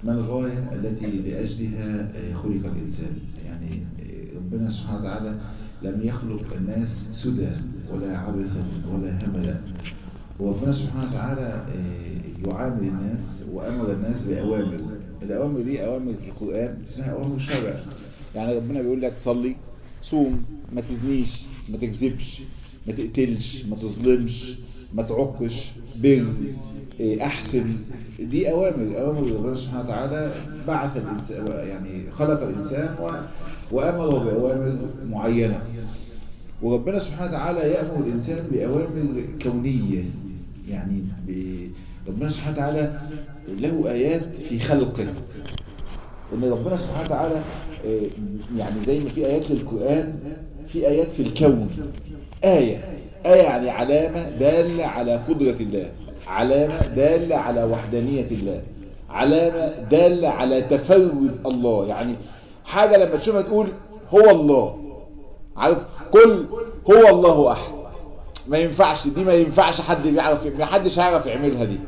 ما الغاية التي لأجلها خلق الإنسان يعني ربنا سبحانه وتعالى لم يخلق الناس سدى ولا عبثا ولا هملا وربنا سبحانه وتعالى يعامل الناس وأمر الناس بأوامر الأوامر دي أوامر في القرآن اسمها أوامر شرع يعني ربنا بيقول لك صلي صوم ما تزنيش ما تكذبش ما تقتلش ما تظلمش ما تعقش بر احسن دي اوامر اوامر ربنا سبحانه وتعالى بعث الانسان يعني خلق الانسان وامره باوامر معينه وربنا سبحانه وتعالى يامر الانسان باوامر كونيه يعني ربنا سبحانه وتعالى له ايات في خلقه ان ربنا سبحانه وتعالى يعني زي ما في ايات للقران في ايات في الكون آية آية يعني علامة دالة على قدرة الله علامة دالة على وحدانية الله علامة دالة على تفرد الله يعني حاجة لما تشوفها تقول هو الله عارف كل هو الله أحد ما ينفعش دي ما ينفعش حد يعرف ما حدش هيعرف يعملها دي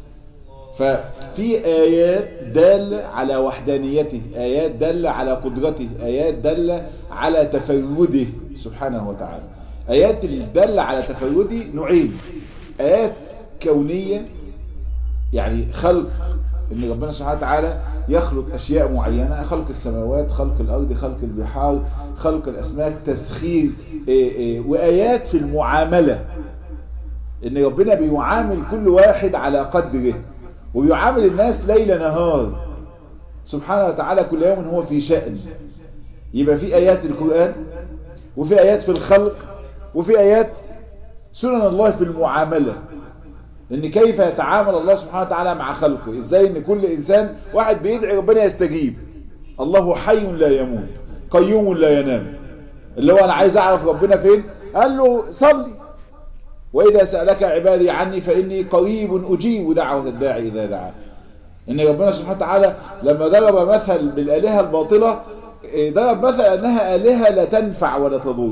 ففي آيات دالة على وحدانيته آيات دالة على قدرته آيات دالة على تفرده سبحانه وتعالى آيات الدالة على تفرده نوعين آيات كونية يعني خلق ان ربنا سبحانه وتعالى يخلق اشياء معينة خلق السماوات خلق الارض خلق البحار خلق الاسماك تسخير إيه إيه وايات في المعاملة ان ربنا بيعامل كل واحد على قدره وبيعامل الناس ليل نهار سبحانه وتعالى كل يوم هو في شأن يبقى في ايات القرآن وفي ايات في الخلق وفي ايات سنن الله في المعاملة ان كيف يتعامل الله سبحانه وتعالى مع خلقه ازاي ان كل انسان واحد بيدعي ربنا يستجيب الله حي لا يموت قيوم لا ينام اللي هو انا عايز اعرف ربنا فين قال له صلي واذا سألك عبادي عني فاني قريب اجيب دعوة الداعي اذا دعا ان ربنا سبحانه وتعالى لما ضرب مثل بالالهة الباطلة ضرب مثل انها الهة لا تنفع ولا تضر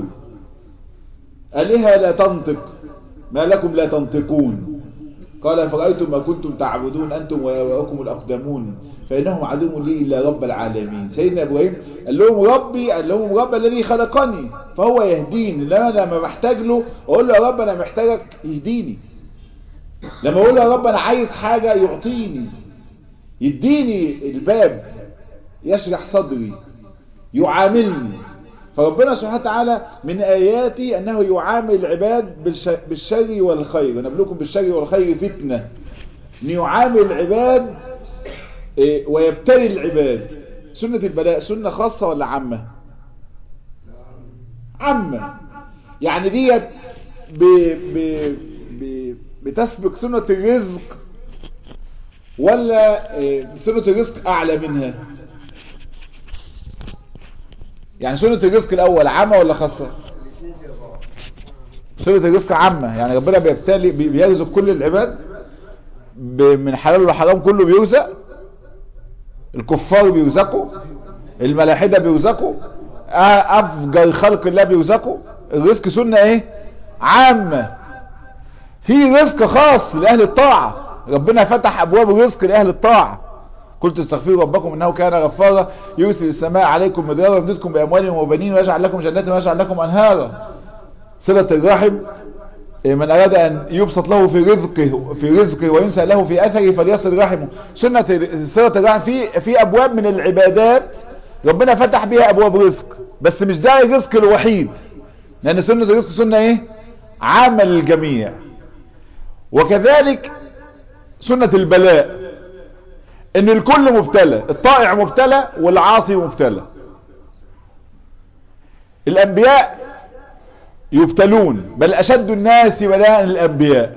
الهة لا تنطق ما لكم لا تنطقون قال فرأيتم ما كنتم تعبدون أنتم وآباؤكم الأقدمون فإنهم عدو لي إلا رب العالمين سيدنا إبراهيم قال لهم ربي قال لهم رب الذي خلقني فهو يهدين لما أنا لما محتاج له أقول له يا رب أنا محتاجك يهديني لما أقول له يا رب أنا عايز حاجة يعطيني يديني الباب يشرح صدري يعاملني فربنا سبحانه وتعالى من آياته أنه يعامل العباد بالشر والخير ونبلوكم بالشر والخير فتنة أن يعامل العباد ويبتلي العباد سنة البلاء سنة خاصة ولا عامة عامة يعني ديت ب... ب... ب... بتسبق سنة الرزق ولا سنة الرزق أعلى منها يعني سنة الرزق الأول عامة ولا خاصة سنة الرزق عامة يعني ربنا بيبتلي بيرزق كل العباد من حلال وحرام كله بيرزق الكفار بيرزقوا الملاحدة بيرزقوا أفجر خلق الله بيرزقوا الرزق سنة ايه عامة في رزق خاص لأهل الطاعة ربنا فتح أبواب الرزق لأهل الطاعة قلت استغفروا ربكم انه كان غفارا يرسل السماء عليكم مدرارا يمددكم باموال وبنين ويجعل لكم جنات ويجعل لكم انهارا صلة الرحم من اراد ان يبسط له في رزقه في رزقه وينسى له في اثره فليصل رحمه سنة صلة الرحم في في ابواب من العبادات ربنا فتح بها ابواب رزق بس مش ده الرزق الوحيد لان سنة الرزق سنة ايه عامة للجميع وكذلك سنة البلاء ان الكل مبتلى الطائع مبتلى والعاصي مبتلى الانبياء يبتلون بل اشد الناس بلاء الانبياء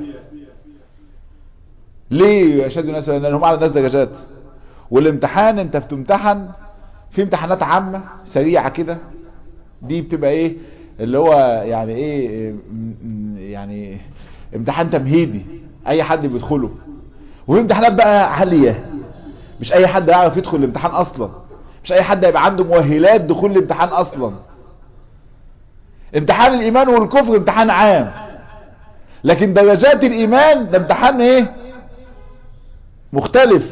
ليه اشد الناس بلاء لانهم اعلى الناس درجات والامتحان انت بتمتحن في امتحانات عامة سريعة كده دي بتبقى ايه اللي هو يعني ايه يعني امتحان تمهيدي اي حد بيدخله وفي امتحانات بقى عالية مش اي حد يعرف يدخل الامتحان اصلا مش اي حد يبقى عنده مؤهلات دخول الامتحان اصلا امتحان الايمان والكفر امتحان عام لكن درجات الايمان ده امتحان ايه مختلف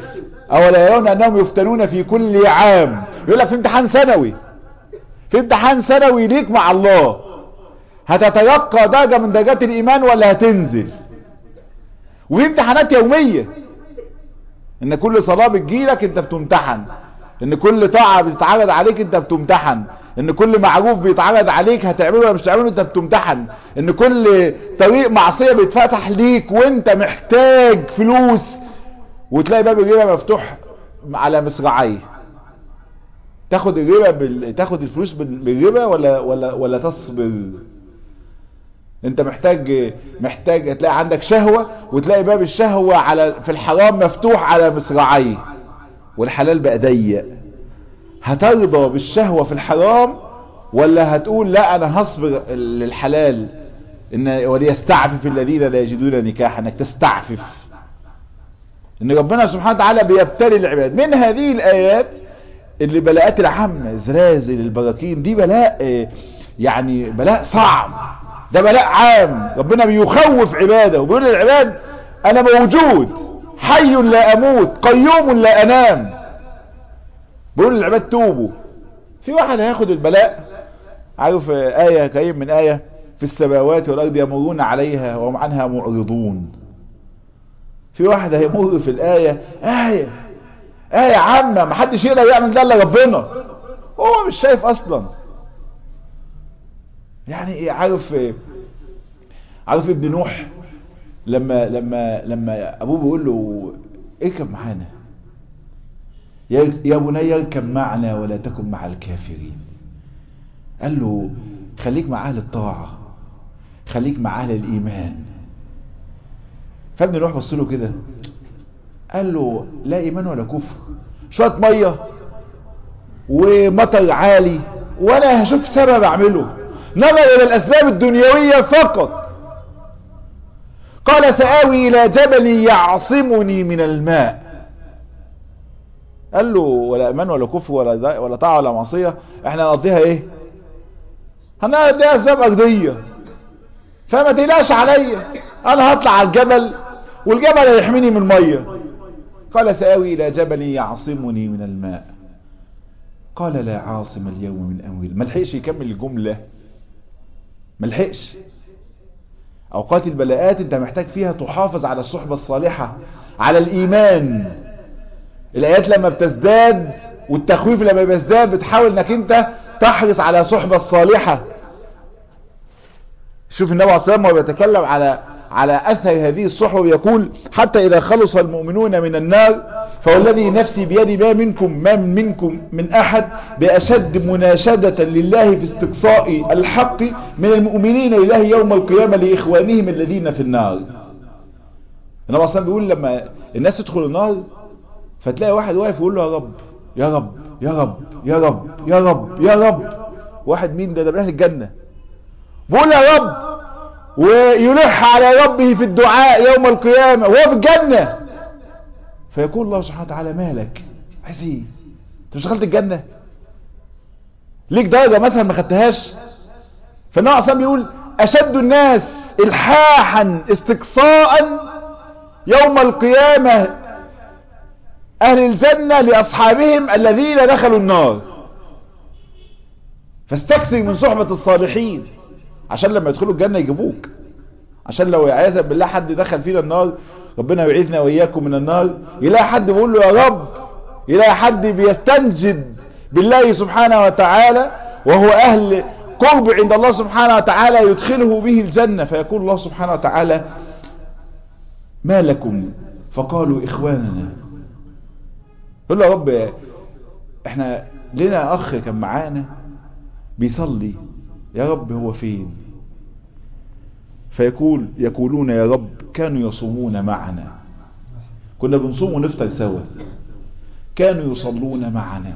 اولا يرون انهم يفتنون في كل عام يقول لك في امتحان سنوي في امتحان سنوي ليك مع الله هتتلقى درجة من درجات الايمان ولا هتنزل وفي امتحانات يومية ان كل صلاة بتجيلك انت بتمتحن ان كل طاعة بتتعرض عليك انت بتمتحن ان كل معروف بيتعرض عليك هتعمله ولا مش هتعمله انت بتمتحن ان كل طريق معصية بيتفتح ليك وانت محتاج فلوس وتلاقي باب الربا مفتوح على مصراعيه تاخد الربا بال... تاخد الفلوس بالربا ولا ولا ولا تصبر انت محتاج محتاج هتلاقي عندك شهوة وتلاقي باب الشهوة على في الحرام مفتوح على مصراعيه والحلال بقى ضيق هترضى بالشهوة في الحرام ولا هتقول لا انا هصبر للحلال ان وليستعفف الذين لا يجدون نكاحا انك تستعفف ان ربنا سبحانه وتعالى بيبتلي العباد من هذه الايات اللي بلاءات العامة زلازل البراكين دي بلاء يعني بلاء صعب ده بلاء عام ربنا بيخوف عباده وبيقول للعباد انا موجود حي لا اموت قيوم لا انام بيقول للعباد توبوا في واحد هياخد البلاء عارف آية كريم من آية في السماوات والأرض يمرون عليها وهم عنها معرضون في واحد هيمر في الآية آية آية عامة محدش يقدر يعمل ده الا ربنا هو مش شايف أصلا يعني ايه عارف عارف ابن نوح لما لما لما ابوه بيقول له اركب معانا يا بني اركب معنا ولا تكن مع الكافرين قال له خليك مع اهل الطاعة خليك مع اهل الايمان فابن نوح بص له كده قال له لا ايمان ولا كفر شوية مية ومطر عالي وانا هشوف سبب اعمله نظر الى الاسباب الدنيوية فقط قال سآوي الى جبل يعصمني من الماء قال له ولا ايمان ولا كفر ولا ولا طاعه ولا معصيه احنا هنقضيها ايه هنقضيها اسباب ارضيه فما تقلقش عليا انا هطلع على الجبل والجبل هيحميني من الميه قال سآوي الى جبل يعصمني من الماء قال لا عاصم اليوم من امر ما لحقش يكمل الجمله ما لحقش اوقات البلاءات انت محتاج فيها تحافظ على الصحبه الصالحه على الايمان الايات لما بتزداد والتخويف لما بيزداد بتحاول انك انت تحرص على صحبة الصالحة شوف النبي عليه الصلاة والسلام بيتكلم على على اثر هذه الصحبة بيقول حتى اذا خلص المؤمنون من النار فوالذي نفسي بيد ما منكم ما منكم من احد باشد مناشدة لله في استقصاء الحق من المؤمنين لله يوم القيامة لاخوانهم الذين في النار النبي عليه الصلاة بيقول لما الناس تدخل النار فتلاقي واحد واقف يقول له يا رب يا رب يا رب يا رب يا رب يا رب واحد مين ده ده من اهل الجنة بيقول يا رب ويلح على ربه في الدعاء يوم القيامة وهو في الجنة فيقول الله سبحانه وتعالى مالك عايز ايه انت مش دخلت الجنة ليك درجة مثلا ما خدتهاش فالنبي اصلا بيقول اشد الناس الحاحا استقصاء يوم القيامة اهل الجنة لاصحابهم الذين دخلوا النار فاستكثر من صحبة الصالحين عشان لما يدخلوا الجنة يجيبوك عشان لو عياذا بالله حد دخل فينا النار ربنا يعيذنا واياكم من النار يلاقي حد بيقول له يا رب يلاقي حد بيستنجد بالله سبحانه وتعالى وهو اهل قرب عند الله سبحانه وتعالى يدخله به الجنة فيقول الله سبحانه وتعالى ما لكم فقالوا اخواننا يقول له يا رب احنا لنا اخ كان معانا بيصلي يا رب هو فين فيقول يقولون يا رب كانوا يصومون معنا كنا بنصوم ونفطر سوا كانوا يصلون معنا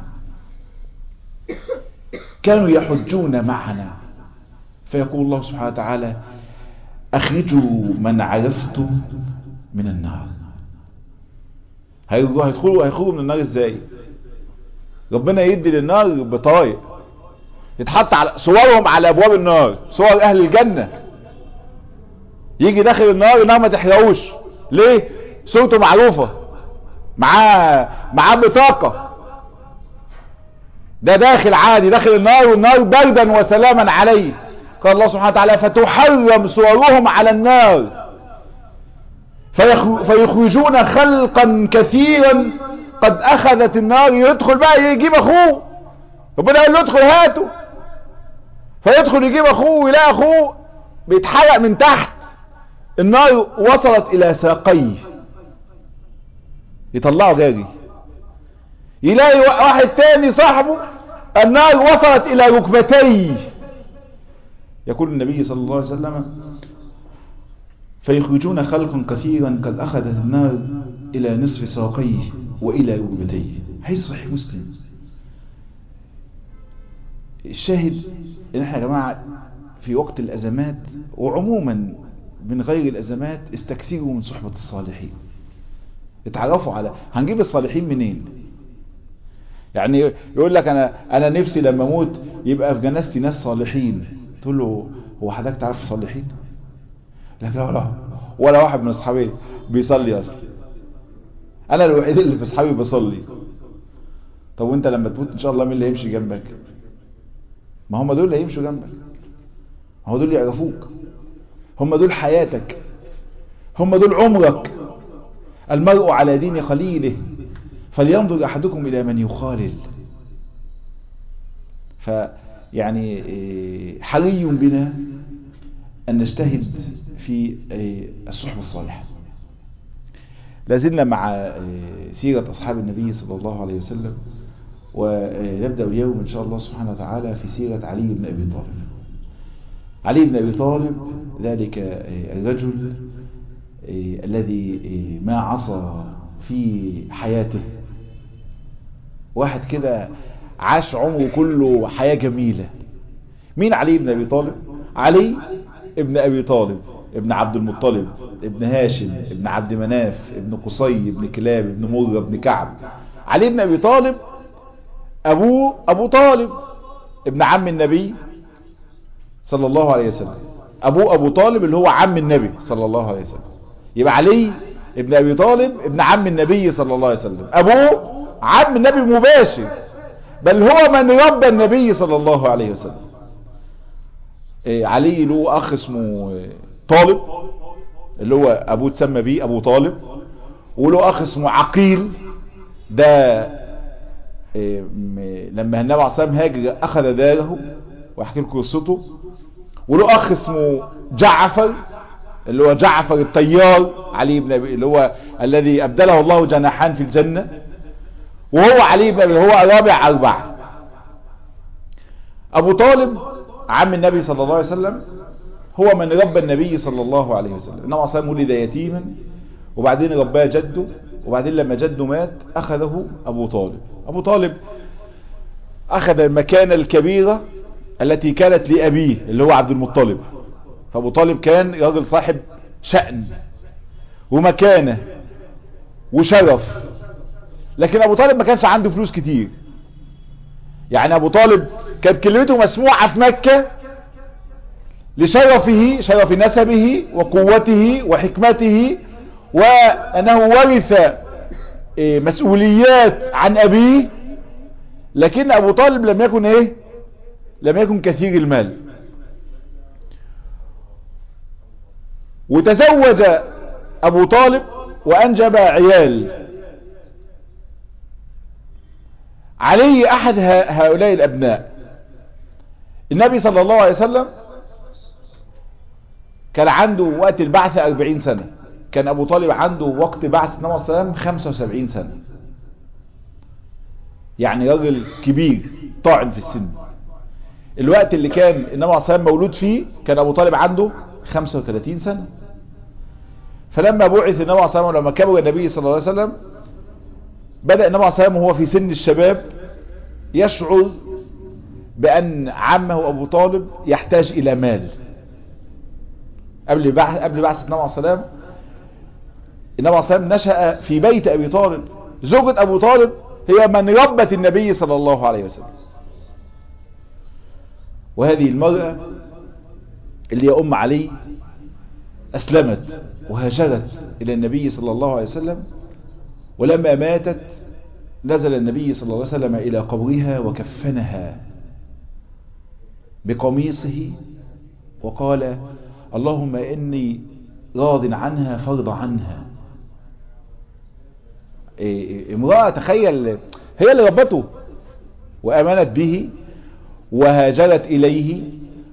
كانوا يحجون معنا فيقول الله سبحانه وتعالى اخرجوا من عرفتم من النار هيدخلوا هيخرجوا من النار ازاي ربنا يدي للنار بطايق يتحط على صورهم على ابواب النار صور اهل الجنة يجي داخل النار النار ما تحرقوش ليه صورته معروفة معاه معاه بطاقة ده داخل عادي داخل النار والنار بردا وسلاما عليه قال الله سبحانه وتعالى فتحرم صورهم على النار فيخرجون خلقا كثيرا قد اخذت النار يدخل بقى يجيب اخوه ربنا قال له ادخل هاته فيدخل يجيب اخوه ويلاقي اخوه بيتحرق من تحت النار وصلت الى ساقيه يطلعه جاري يلاقي واحد تاني صاحبه النار وصلت الى ركبتيه يقول النبي صلى الله عليه وسلم فيخرجون خلقا كثيرا قد اخذت النار الى نصف ساقيه والى ركبتيه حيث صحيح مسلم الشاهد ان احنا يا جماعه في وقت الازمات وعموما من غير الازمات استكثروا من صحبه الصالحين اتعرفوا على هنجيب الصالحين منين يعني يقول لك انا انا نفسي لما اموت يبقى في جنازتي ناس صالحين تقول له هو حضرتك تعرف صالحين لك لا ولا ولا واحد من اصحابي بيصلي اصلا انا الوحيد اللي في اصحابي بصلي طب وانت لما تموت ان شاء الله مين اللي هيمشي جنبك ما هم دول اللي هيمشوا جنبك هو دول يعرفوك هم دول حياتك هم دول عمرك المرء على دين خليله فلينظر احدكم الى من يخالل فيعني حري بنا ان نجتهد في الصحبة الصالحة لازلنا مع سيرة اصحاب النبي صلى الله عليه وسلم ونبدأ اليوم ان شاء الله سبحانه وتعالى في سيرة علي بن ابي طالب علي بن ابي طالب ذلك الرجل الذي ما عصى في حياته واحد كده عاش عمره كله حياة جميلة مين علي بن ابي طالب علي ابن ابي طالب ابن عبد المطلب ابن هاشم ابن عبد مناف ابن قصي ابن كلاب ابن مرة ابن كعب علي بن ابي طالب ابوه ابو طالب ابن عم النبي صلى الله عليه وسلم ابوه ابو طالب اللي هو عم النبي صلى الله عليه وسلم يبقى علي ابن ابي طالب ابن عم النبي صلى الله عليه وسلم ابوه عم النبي مباشر بل هو من ربى النبي صلى الله عليه وسلم إيه علي له اخ اسمه طالب اللي هو ابوه تسمى بيه ابو طالب وله اخ اسمه عقيل ده إيه لما النبي عليه الصلاه هاجر اخذ داره واحكي لكم قصته وله اخ اسمه جعفر اللي هو جعفر الطيار علي بن ابي اللي هو الذي ابدله الله جناحان في الجنة وهو علي بن ابي هو رابع اربعة ابو طالب عم النبي صلى الله عليه وسلم هو من ربى النبي صلى الله عليه وسلم النبي عليه الصلاه ولد يتيما وبعدين رباه جده وبعدين لما جده مات اخذه ابو طالب ابو طالب اخذ المكانة الكبيرة التي كانت لابيه اللي هو عبد المطلب فابو طالب كان راجل صاحب شأن ومكانة وشرف لكن ابو طالب ما كانش عنده فلوس كتير يعني ابو طالب كانت كلمته مسموعة في مكة لشرفه شرف نسبه وقوته وحكمته وانه ورث مسؤوليات عن ابيه لكن ابو طالب لم يكن ايه لم يكن كثير المال وتزوج ابو طالب وانجب عيال علي احد هؤلاء الابناء النبي صلى الله عليه وسلم كان عنده وقت البعث 40 سنة كان ابو طالب عنده وقت بعث النبي صلى الله عليه وسلم 75 سنة يعني راجل كبير طاعن في السن الوقت اللي كان النبي صلى الله عليه وسلم مولود فيه كان ابو طالب عنده 35 سنة فلما بعث النبي صلى الله عليه وسلم لما كبر النبي صلى الله عليه وسلم بدأ النبي صلى الله عليه وسلم وهو في سن الشباب يشعر بأن عمه أبو طالب يحتاج إلى مال قبل بعث قبل بعث النبي عليه السلام النبي عليه السلام نشأ في بيت أبي طالب زوجة أبو طالب هي من ربت النبي صلى الله عليه وسلم وهذه المرأة اللي هي أم علي أسلمت وهاجرت إلى النبي صلى الله عليه وسلم ولما ماتت نزل النبي صلى الله عليه وسلم إلى قبرها وكفنها بقميصه وقال اللهم إني راض عنها فرض عنها امرأة تخيل هي اللي ربته وأمنت به وهاجرت إليه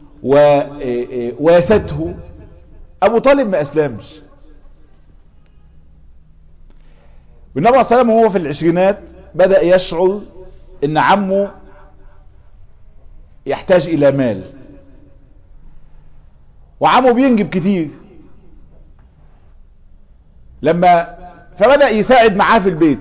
وواسته أبو طالب ما أسلمش والنبي عليه الصلاة والسلام وهو في العشرينات بدأ يشعر ان عمه يحتاج الى مال وعمه بينجب كتير لما فبدأ يساعد معاه في البيت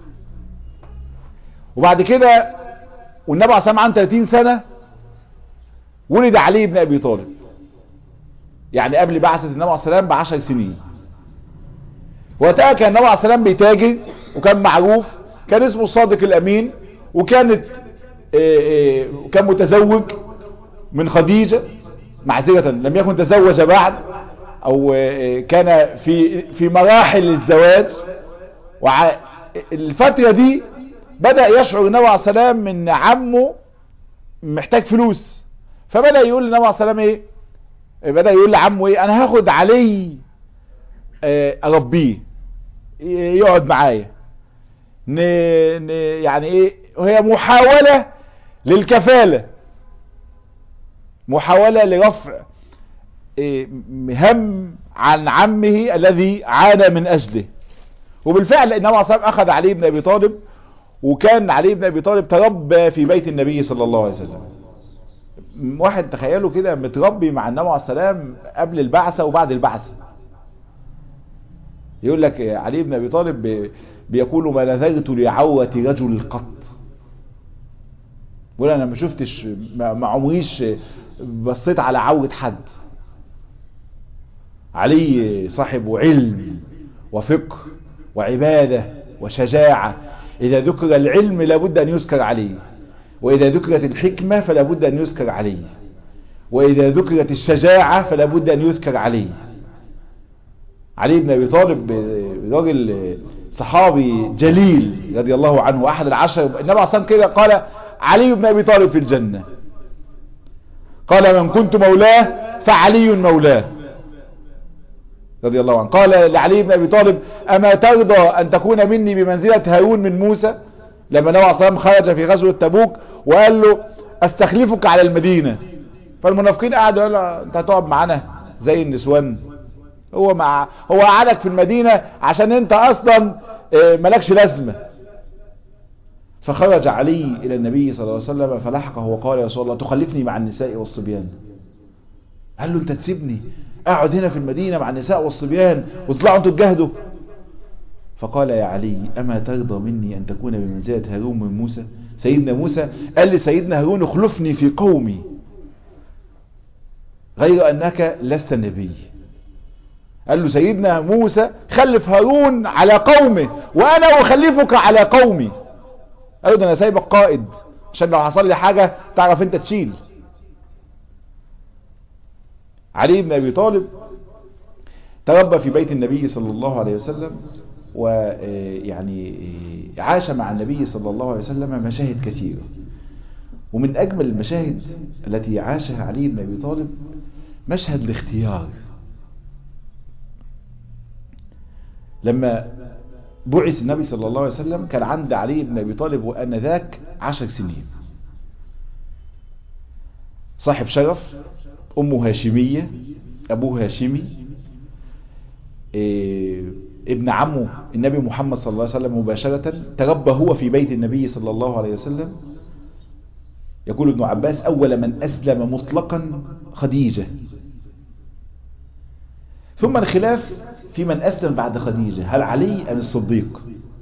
وبعد كده والنبي عليه الصلاة والسلام عنده 30 سنة ولد علي بن ابي طالب يعني قبل بعثة النبي عليه الصلاة والسلام بعشر سنين وقتها كان النبي عليه الصلاة والسلام بيتاجر وكان معروف كان اسمه الصادق الامين وكانت كان متزوج من خديجة معذرة لم يكن تزوج بعد او كان في في مراحل الزواج الفترة دي بدأ يشعر النبي عليه الصلاة والسلام ان عمه محتاج فلوس فبدأ يقول للنبي عليه الصلاة والسلام ايه بدأ يقول لعمه ايه انا هاخد علي اربيه يقعد معايا ن... ن... يعني ايه وهي محاولة للكفالة محاولة لرفع إيه هم عن عمه الذي عانى من اجله وبالفعل النبي عليه الصلاه اخذ علي بن ابي طالب وكان علي بن ابي طالب تربى في بيت النبي صلى الله عليه وسلم واحد تخيلوا كده متربي مع النبي عليه السلام قبل البعثه وبعد البعثه يقول لك علي بن ابي طالب بيقول ما نذرت لعوة رجل قط بيقول انا ما شفتش ما عمريش بصيت على عورة حد علي صاحب علم وفقه وعبادة وشجاعة اذا ذكر العلم لابد ان يذكر عليه واذا ذكرت الحكمة فلابد ان يذكر عليه واذا ذكرت الشجاعة فلابد ان يذكر عليه علي بن ابي طالب راجل صحابي جليل رضي الله عنه احد العشر النبي عليه الصلاه كده قال علي بن ابي طالب في الجنه قال من كنت مولاه فعلي مولاه رضي الله عنه قال لعلي بن ابي طالب اما ترضى ان تكون مني بمنزله هارون من موسى لما النبي عليه الصلاه خرج في غزوه تبوك وقال له استخلفك على المدينه فالمنافقين قعدوا قالوا انت هتقعد معانا زي النسوان هو مع هو قعدك في المدينة عشان انت اصلا ملكش لازمة فخرج علي الى النبي صلى الله عليه وسلم فلحقه وقال يا رسول الله تخلفني مع النساء والصبيان قال له انت تسيبني اقعد هنا في المدينة مع النساء والصبيان وتطلعوا انتوا تجاهدوا فقال يا علي اما ترضى مني ان تكون بمنزلة هارون من موسى سيدنا موسى قال لسيدنا هارون اخلفني في قومي غير انك لست نبي قال له سيدنا موسى خلف هارون على قومه وانا اخلفك على قومي قال له ده انا سايبك قائد عشان لو حصل لي حاجة تعرف انت تشيل علي بن ابي طالب تربى في بيت النبي صلى الله عليه وسلم ويعني عاش مع النبي صلى الله عليه وسلم مشاهد كثيرة ومن اجمل المشاهد التي عاشها علي بن ابي طالب مشهد الاختيار لما بعث النبي صلى الله عليه وسلم كان عند علي بن ابي طالب وانذاك عشر سنين صاحب شرف امه هاشمية ابوه هاشمي إيه ابن عمه النبي محمد صلى الله عليه وسلم مباشرة تربى هو في بيت النبي صلى الله عليه وسلم يقول ابن عباس اول من اسلم مطلقا خديجة ثم الخلاف في من أسلم بعد خديجة هل علي أم الصديق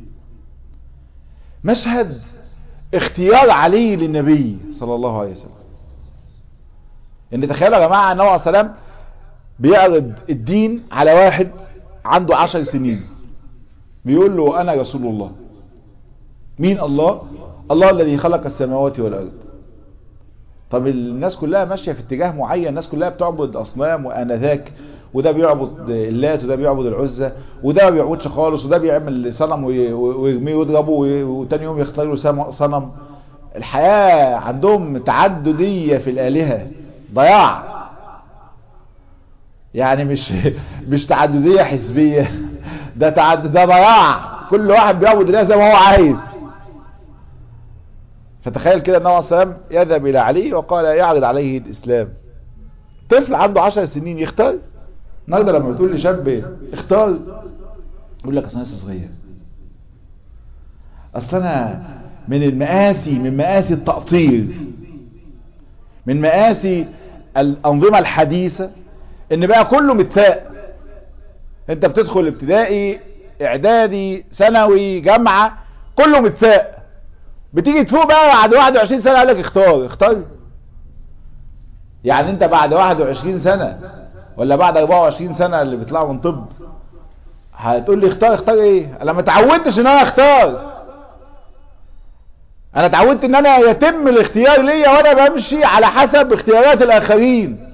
مشهد اختيار علي للنبي صلى الله عليه وسلم ان تخيلوا يا جماعة النبي عليه السلام بيعرض الدين على واحد عنده عشر سنين بيقول له أنا رسول الله مين الله الله الذي خلق السماوات والأرض طب الناس كلها ماشية في اتجاه معين الناس كلها بتعبد أصنام وآنذاك وده بيعبد اللات وده بيعبد العزة وده ما بيعبدش خالص وده بيعمل صنم ويرميه ويضربه وتاني يوم يختار له صنم الحياة عندهم تعددية في الآلهة ضياع يعني مش مش تعددية حزبية ده تعدد ده ضياع كل واحد بيعبد الله زي ما هو عايز فتخيل كده النبي صلى الله عليه وسلم يذهب الى علي وقال يعرض عليه الاسلام طفل عنده عشر سنين يختار النهارده لما بتقول لشاب اختار يقول لك اصل انا لسه صغير اصل انا من المآسي من مآسي التقطير من مآسي الأنظمة الحديثة ان بقى كله متفاق انت بتدخل ابتدائي اعدادي ثانوي جامعة كله متفاق بتيجي تفوق بقى بعد 21 سنة قال لك اختار اختار يعني انت بعد 21 سنة ولا بعد 24 سنة اللي بيطلعوا من طب هتقول لي اختار اختار ايه انا ما اتعودتش ان انا اختار انا اتعودت ان انا يتم الاختيار ليا وانا بمشي على حسب اختيارات الاخرين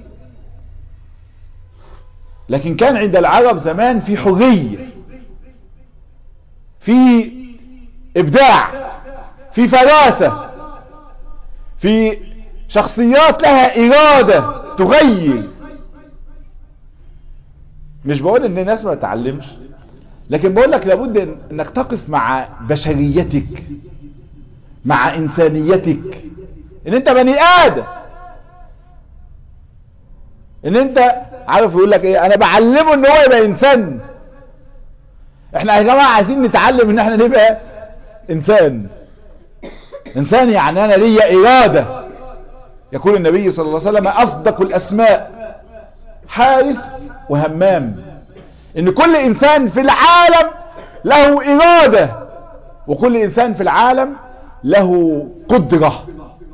لكن كان عند العرب زمان في حرية في ابداع في فراسة في شخصيات لها ارادة تغير مش بقول ان الناس ما تعلمش لكن بقول لك لابد انك تقف مع بشريتك مع انسانيتك ان انت بني ادم ان انت عارف يقول لك ايه انا بعلمه ان هو يبقى انسان احنا يا جماعه عايزين نتعلم ان احنا نبقى انسان انسان يعني انا ليا اراده يقول النبي صلى الله عليه وسلم اصدق الاسماء حارث وهمام ان كل انسان في العالم له اراده وكل انسان في العالم له قدرة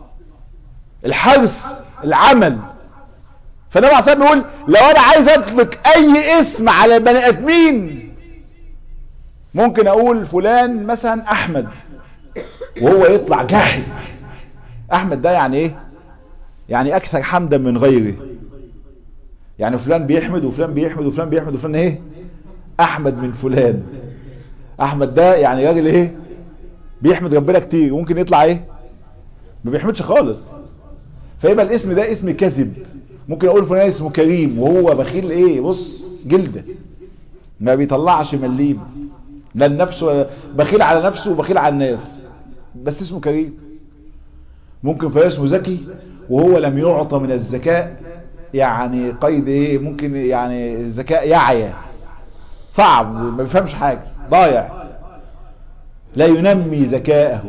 الحرص العمل فالنبي عليه الصلاه بيقول لو انا عايز اطلق اي اسم على البني ادمين ممكن اقول فلان مثلا احمد وهو يطلع جاحد احمد ده يعني ايه يعني اكثر حمدا من غيره يعني فلان بيحمد وفلان بيحمد وفلان بيحمد وفلان ايه احمد من فلان احمد ده يعني راجل ايه بيحمد ربنا كتير وممكن يطلع ايه ما بيحمدش خالص فيبقى الاسم ده اسم كذب ممكن اقول فلان اسمه كريم وهو بخيل ايه بص جلده ما بيطلعش مليم لا النفس ولا بخيل على نفسه وبخيل على الناس بس اسمه كريم ممكن فلان اسمه ذكي وهو لم يعطى من الذكاء يعني قيد ايه ممكن يعني الذكاء يعيا صعب ما بيفهمش حاجة ضايع لا ينمي ذكاءه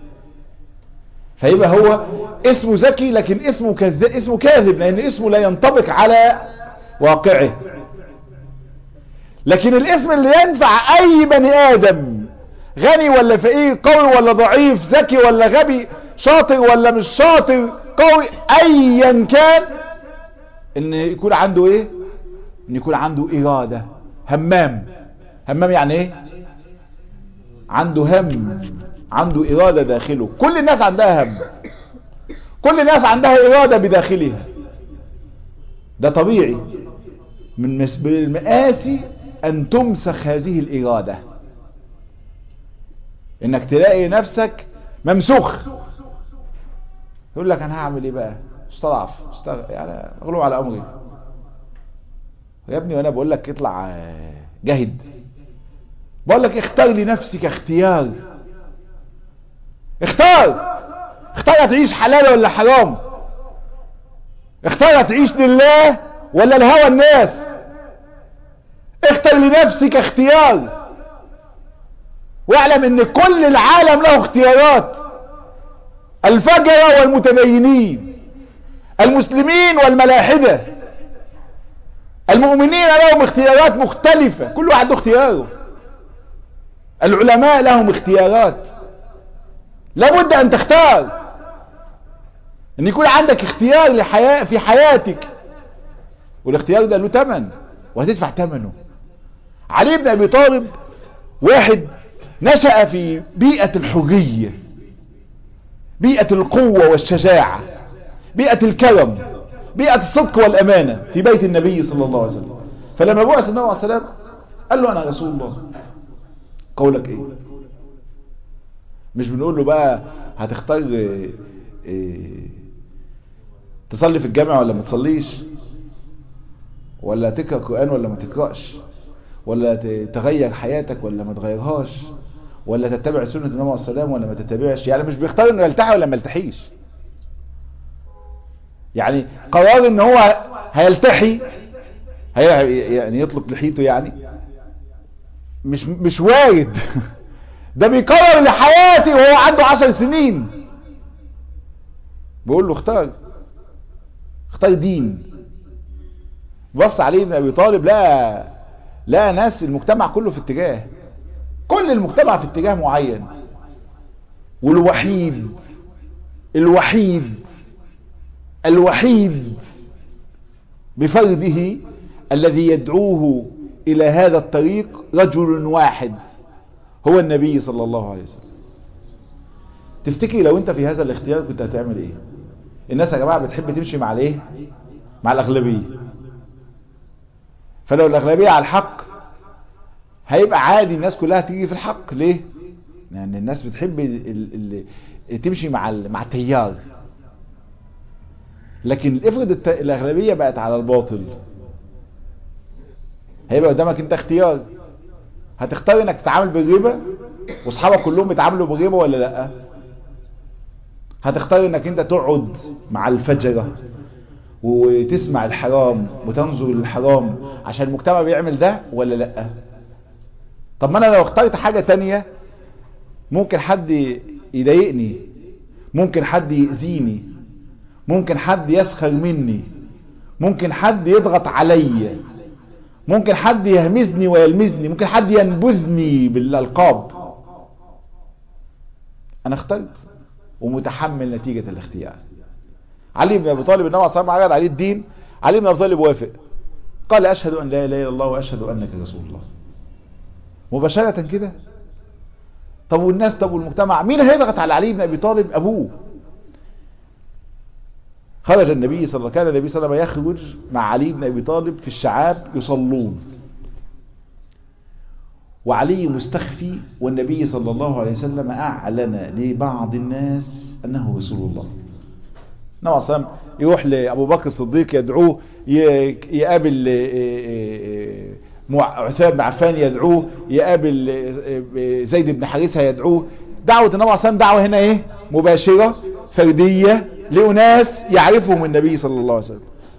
فيبقى هو اسمه ذكي لكن اسمه كذب اسمه كاذب لان اسمه لا ينطبق على واقعه لكن الاسم اللي ينفع اي بني ادم غني ولا فقير قوي ولا ضعيف ذكي ولا غبي شاطر ولا مش شاطر قوي ايا كان ان يكون عنده ايه ان يكون عنده ارادة همام همام يعني ايه عنده هم عنده ارادة داخله كل الناس عندها هم كل الناس عندها ارادة بداخلها ده طبيعي من المآسي ان تمسخ هذه الارادة انك تلاقي نفسك ممسوخ يقول لك انا هعمل ايه بقى استضعف استغ... يعني اغلب على امري يا ابني وانا بقول لك اطلع جاهد بقول لك اختار لنفسك اختيار اختار اختار تعيش حلال ولا حرام اختار تعيش لله ولا لهوى الناس اختار لنفسك اختيار واعلم ان كل العالم له اختيارات الفجرة والمتدينين المسلمين والملاحدة المؤمنين لهم اختيارات مختلفة كل واحد له اختياره العلماء لهم اختيارات لابد ان تختار ان يكون عندك اختيار لحياة في حياتك والاختيار ده له تمن وهتدفع ثمنه علي بن ابي طالب واحد نشأ في بيئة الحرية بيئة القوة والشجاعة بيئة الكرم بيئة الصدق والأمانة في بيت النبي صلى الله عليه وسلم فلما بعث النبي عليه السلام قال له انا رسول الله قولك ايه مش بنقول له بقى هتختار إيه إيه تصلي في الجامع ولا ما تصليش ولا تقرا قران ولا ما تقراش ولا تغير حياتك ولا ما تغيرهاش ولا تتبع سنه النبي عليه السلام ولا ما تتبعش يعني مش بيختار انه يلتحي ولا ما يلتحيش يعني قرار ان هو هيلتحي هي يعني يطلق لحيته يعني مش مش وارد ده بيقرر لحياتي وهو عنده عشر سنين بقول له اختار اختار دين بص عليه ابن ابي طالب لا لا ناس المجتمع كله في اتجاه كل المجتمع في اتجاه معين والوحيد الوحيد الوحيد بفرده الذي يدعوه الى هذا الطريق رجل واحد هو النبي صلى الله عليه وسلم تفتكري لو انت في هذا الاختيار كنت هتعمل ايه الناس يا جماعه بتحب تمشي مع الايه مع الاغلبيه فلو الاغلبيه على الحق هيبقى عادي الناس كلها تيجي في الحق ليه لان يعني الناس بتحب ال ال تمشي مع مع التيار لكن افرض الت... الاغلبيه بقت على الباطل هيبقى قدامك انت اختيار هتختار انك تتعامل بالربا واصحابك كلهم بيتعاملوا بالربا ولا لا هتختار انك انت تقعد مع الفجرة وتسمع الحرام وتنظر للحرام عشان المجتمع بيعمل ده ولا لا طب ما انا لو اخترت حاجة تانية ممكن حد يضايقني ممكن حد يأذيني ممكن حد يسخر مني ممكن حد يضغط عليا ممكن حد يهمزني ويلمزني ممكن حد ينبذني بالالقاب انا اخترت ومتحمل نتيجة الاختيار علي بن ابي طالب النبي صلى الله عليه وسلم عليه الدين علي بن ابي طالب وافق قال اشهد ان لا اله الا الله واشهد انك رسول الله مباشرة كده طب والناس طب والمجتمع مين هيضغط على علي بن ابي طالب ابوه خرج النبي صلى الله كان النبي صلى الله عليه وسلم يخرج مع علي بن ابي طالب في الشعاب يصلون وعلي مستخفي والنبي صلى الله عليه وسلم اعلن لبعض الناس انه رسول الله نوع صلى يروح لابو بكر الصديق يدعوه يقابل عثمان بن عفان يدعوه يقابل زيد بن حارثه يدعوه دعوه النبي صلى الله عليه وسلم دعوه هنا ايه مباشره فرديه لأناس يعرفهم النبي صلى الله عليه وسلم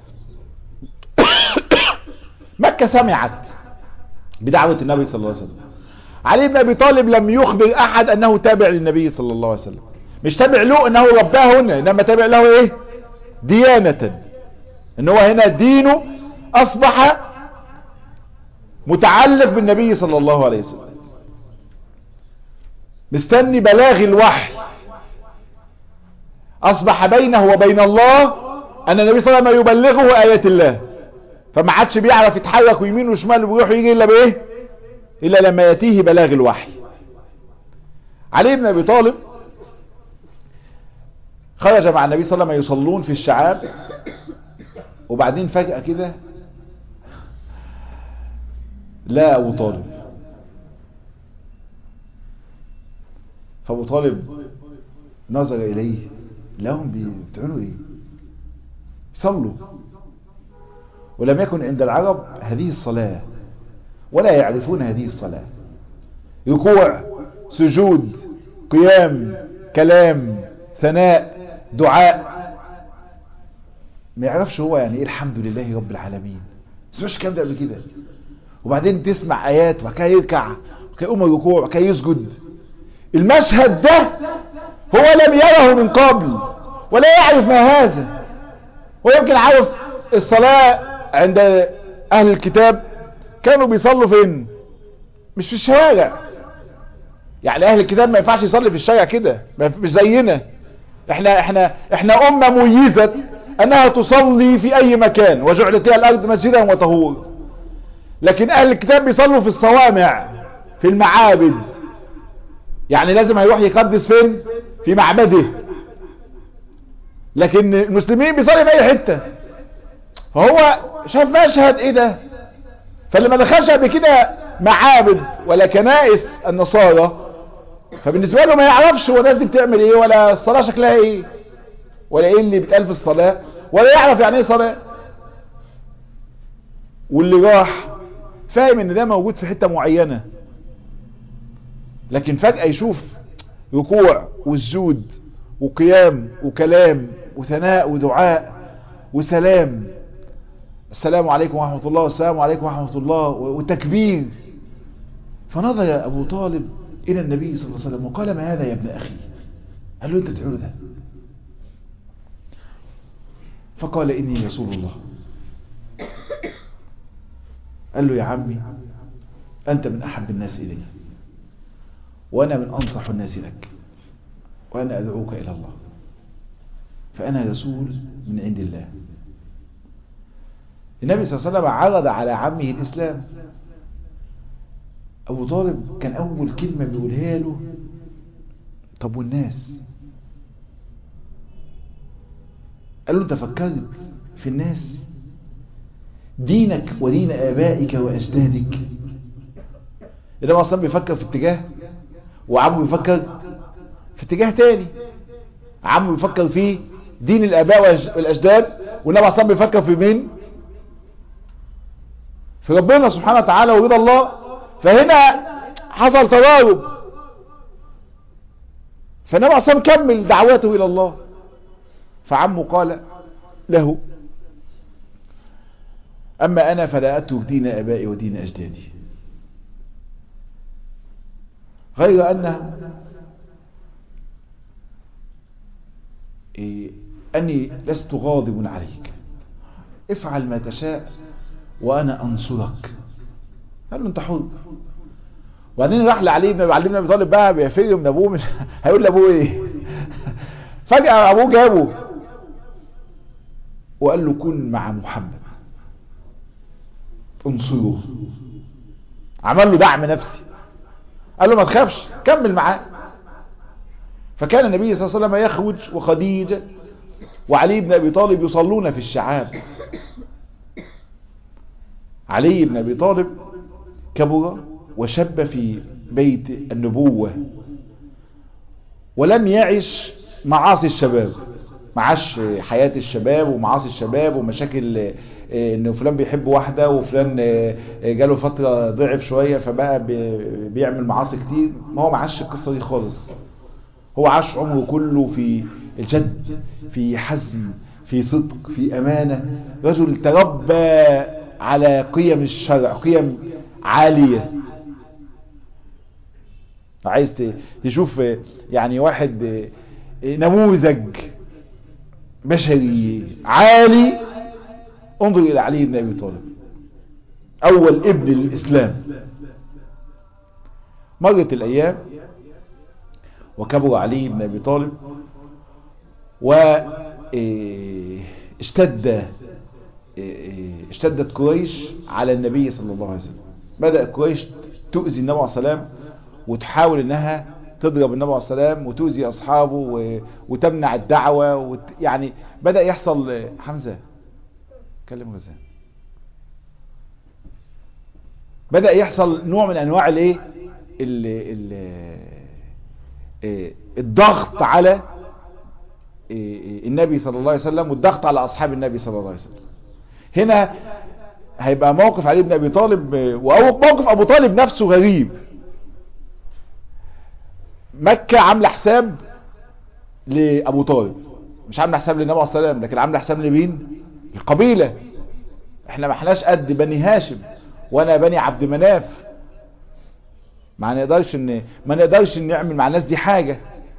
مكة سمعت بدعوة النبي صلى الله عليه وسلم علي بن أبي طالب لم يخبر أحد أنه تابع للنبي صلى الله عليه وسلم مش تابع له أنه رباه هنا إنما تابع له إيه ديانة إن هو هنا دينه أصبح متعلق بالنبي صلى الله عليه وسلم مستني بلاغ الوحي اصبح بينه وبين الله ان النبي صلى الله عليه وسلم يبلغه ايات الله فما عادش بيعرف يتحرك ويمين وشمال ويروح ويجي الا بايه الا لما ياتيه بلاغ الوحي علي بن ابي طالب خرج مع النبي صلى الله عليه وسلم يصلون في الشعاب وبعدين فجأة كده لا ابو طالب فابو طالب نظر اليه لهم بتعملوا ايه صلوا ولم يكن عند العرب هذه الصلاة ولا يعرفون هذه الصلاة ركوع سجود قيام كلام ثناء دعاء ما يعرفش هو يعني ايه الحمد لله رب العالمين سمعش الكلام ده قبل كده وبعدين تسمع ايات وبعد كده يركع وبعد كده يقوم الركوع وبعد كده يسجد المشهد ده هو لم يره من قبل ولا يعرف ما هذا ويمكن عارف الصلاة عند اهل الكتاب كانوا بيصلوا فين مش في الشوارع يعني اهل الكتاب ما ينفعش يصلي في الشارع كده مش زينا احنا احنا احنا امة ميزت انها تصلي في اي مكان وجعلت لها الارض مسجدا وطهورا لكن اهل الكتاب بيصلوا في الصوامع في المعابد يعني لازم هيروح يقدس فين في معبده لكن المسلمين بيصلي في اي حتة فهو شاف مشهد ايه ده فاللي ما دخلش قبل كده معابد ولا كنائس النصارى فبالنسبة له ما يعرفش هو الناس دي بتعمل ايه ولا الصلاة شكلها ايه ولا ايه اللي بيتقال في الصلاة ولا يعرف يعني ايه صلاة واللي راح فاهم ان ده موجود في حتة معينة لكن فجأة يشوف ركوع وسجود وقيام وكلام وثناء ودعاء وسلام السلام عليكم ورحمة الله والسلام عليكم ورحمة الله وتكبير فنظر أبو طالب إلى النبي صلى الله عليه وسلم وقال ما هذا يا ابن أخي قال له أنت تعمل ده فقال إني رسول الله قال له يا عمي أنت من أحب الناس إلي وأنا من أنصح الناس لك وأنا أدعوك إلى الله فأنا رسول من عند الله النبي صلى الله عليه وسلم عرض على عمه الإسلام أبو طالب كان أول كلمة بيقولها له طب والناس قال له أنت فكرت في الناس دينك ودين آبائك وأجدادك النبي أصلا بيفكر في اتجاه وعمه بيفكر في اتجاه تاني عمه بيفكر في دين الآباء والأجداد والنبي أصلا بيفكر في مين في ربنا سبحانه وتعالى ورضا الله فهنا حصل تضارب فالنبي أصلا كمل دعوته إلى الله فعمه قال له أما أنا فلا أترك دين أبائي ودين أجدادي غير أن إيه أني لست غاضب عليك افعل ما تشاء وأنا أنصرك قال له أنت حر وبعدين راح لعلي بن علي بن ابي طالب بقى بيفر من ابوه مش هيقول لابوه ايه فجاه ابوه جابه وقال له كن مع محمد انصره عمل له دعم نفسي قال له ما تخافش كمل معاه فكان النبي صلى الله عليه وسلم يخرج وخديجة وعلي بن أبي طالب يصلون في الشعاب علي بن أبي طالب كبر وشب في بيت النبوة ولم يعش معاصي الشباب معاش حياة الشباب ومعاصي الشباب ومشاكل ان فلان بيحب واحدة وفلان جاله فترة ضعف شوية فبقى بيعمل معاصي كتير ما هو معاش القصة دي خالص هو عاش عمره كله في الجد في حزم في صدق في أمانة رجل تربى على قيم الشرع قيم عالية عايز تشوف يعني واحد نموذج بشري عالي انظر الى علي بن ابي طالب اول ابن للاسلام مرت الايام وكبر علي بن ابي طالب واشتد اشتدت قريش على النبي صلى الله عليه وسلم بدأ قريش تؤذي النبي عليه السلام وتحاول انها تضرب النبي عليه السلام وتؤذي اصحابه و... وتمنع الدعوة وت... يعني بدأ يحصل حمزة كلم غزان بدأ يحصل نوع من انواع الايه ال... ال... الضغط على النبي صلى الله عليه وسلم والضغط على اصحاب النبي صلى الله عليه وسلم هنا هيبقى موقف علي بن ابي طالب وموقف ابو طالب نفسه غريب مكة عامله حساب لابو طالب مش عامله حساب للنبي عليه الصلاه والسلام لكن عامله حساب لمين القبيله احنا ما احناش قد بني هاشم وانا بني عبد مناف ما نقدرش ان ما نقدرش نعمل مع الناس دي حاجه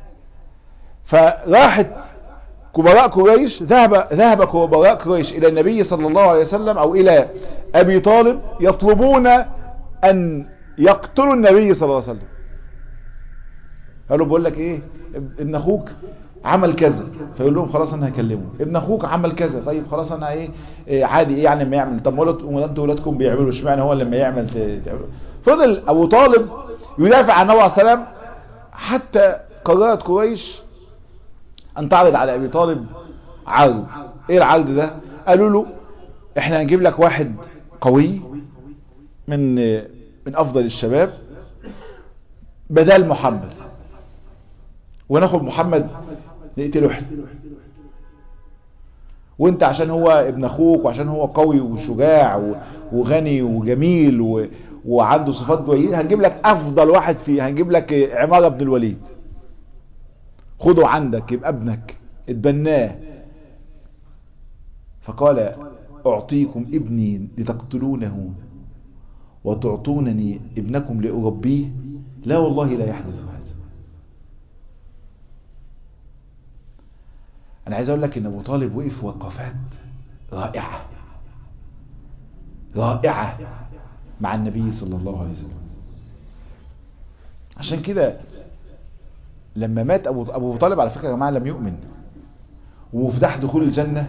فراحت كبراء قريش ذهب ذهب كبراء قريش الى النبي صلى الله عليه وسلم او الى ابي طالب يطلبون ان يقتلوا النبي صلى الله عليه وسلم قالوا بقول لك ايه ابن اخوك عمل كذا فيقول لهم خلاص انا هكلمه ابن اخوك عمل كذا طيب خلاص انا ايه, إيه عادي ايه يعني لما يعمل طب ما انتوا ولادكم بيعملوا اشمعنى هو لما يعمل تعملوا فضل ابو طالب يدافع عن النبي عليه السلام حتى قررت قريش ان تعرض على ابي طالب عرض ايه العرض ده قالوا له احنا هنجيب لك واحد قوي من من افضل الشباب بدل محمد وناخد محمد نقتله احنا وانت عشان هو ابن اخوك وعشان هو قوي وشجاع وغني وجميل و... وعنده صفات كويسه هنجيب لك افضل واحد فيه هنجيب لك عمارة بن الوليد خده عندك يبقى ابنك اتبناه فقال اعطيكم ابني لتقتلونه وتعطونني ابنكم لأربيه لا والله لا يحدث هذا انا عايز اقول لك ان ابو طالب وقف وقفات رائعة رائعة مع النبي صلى الله عليه وسلم عشان كده لما مات ابو ابو طالب على فكره يا جماعه لم يؤمن ومفتاح دخول الجنه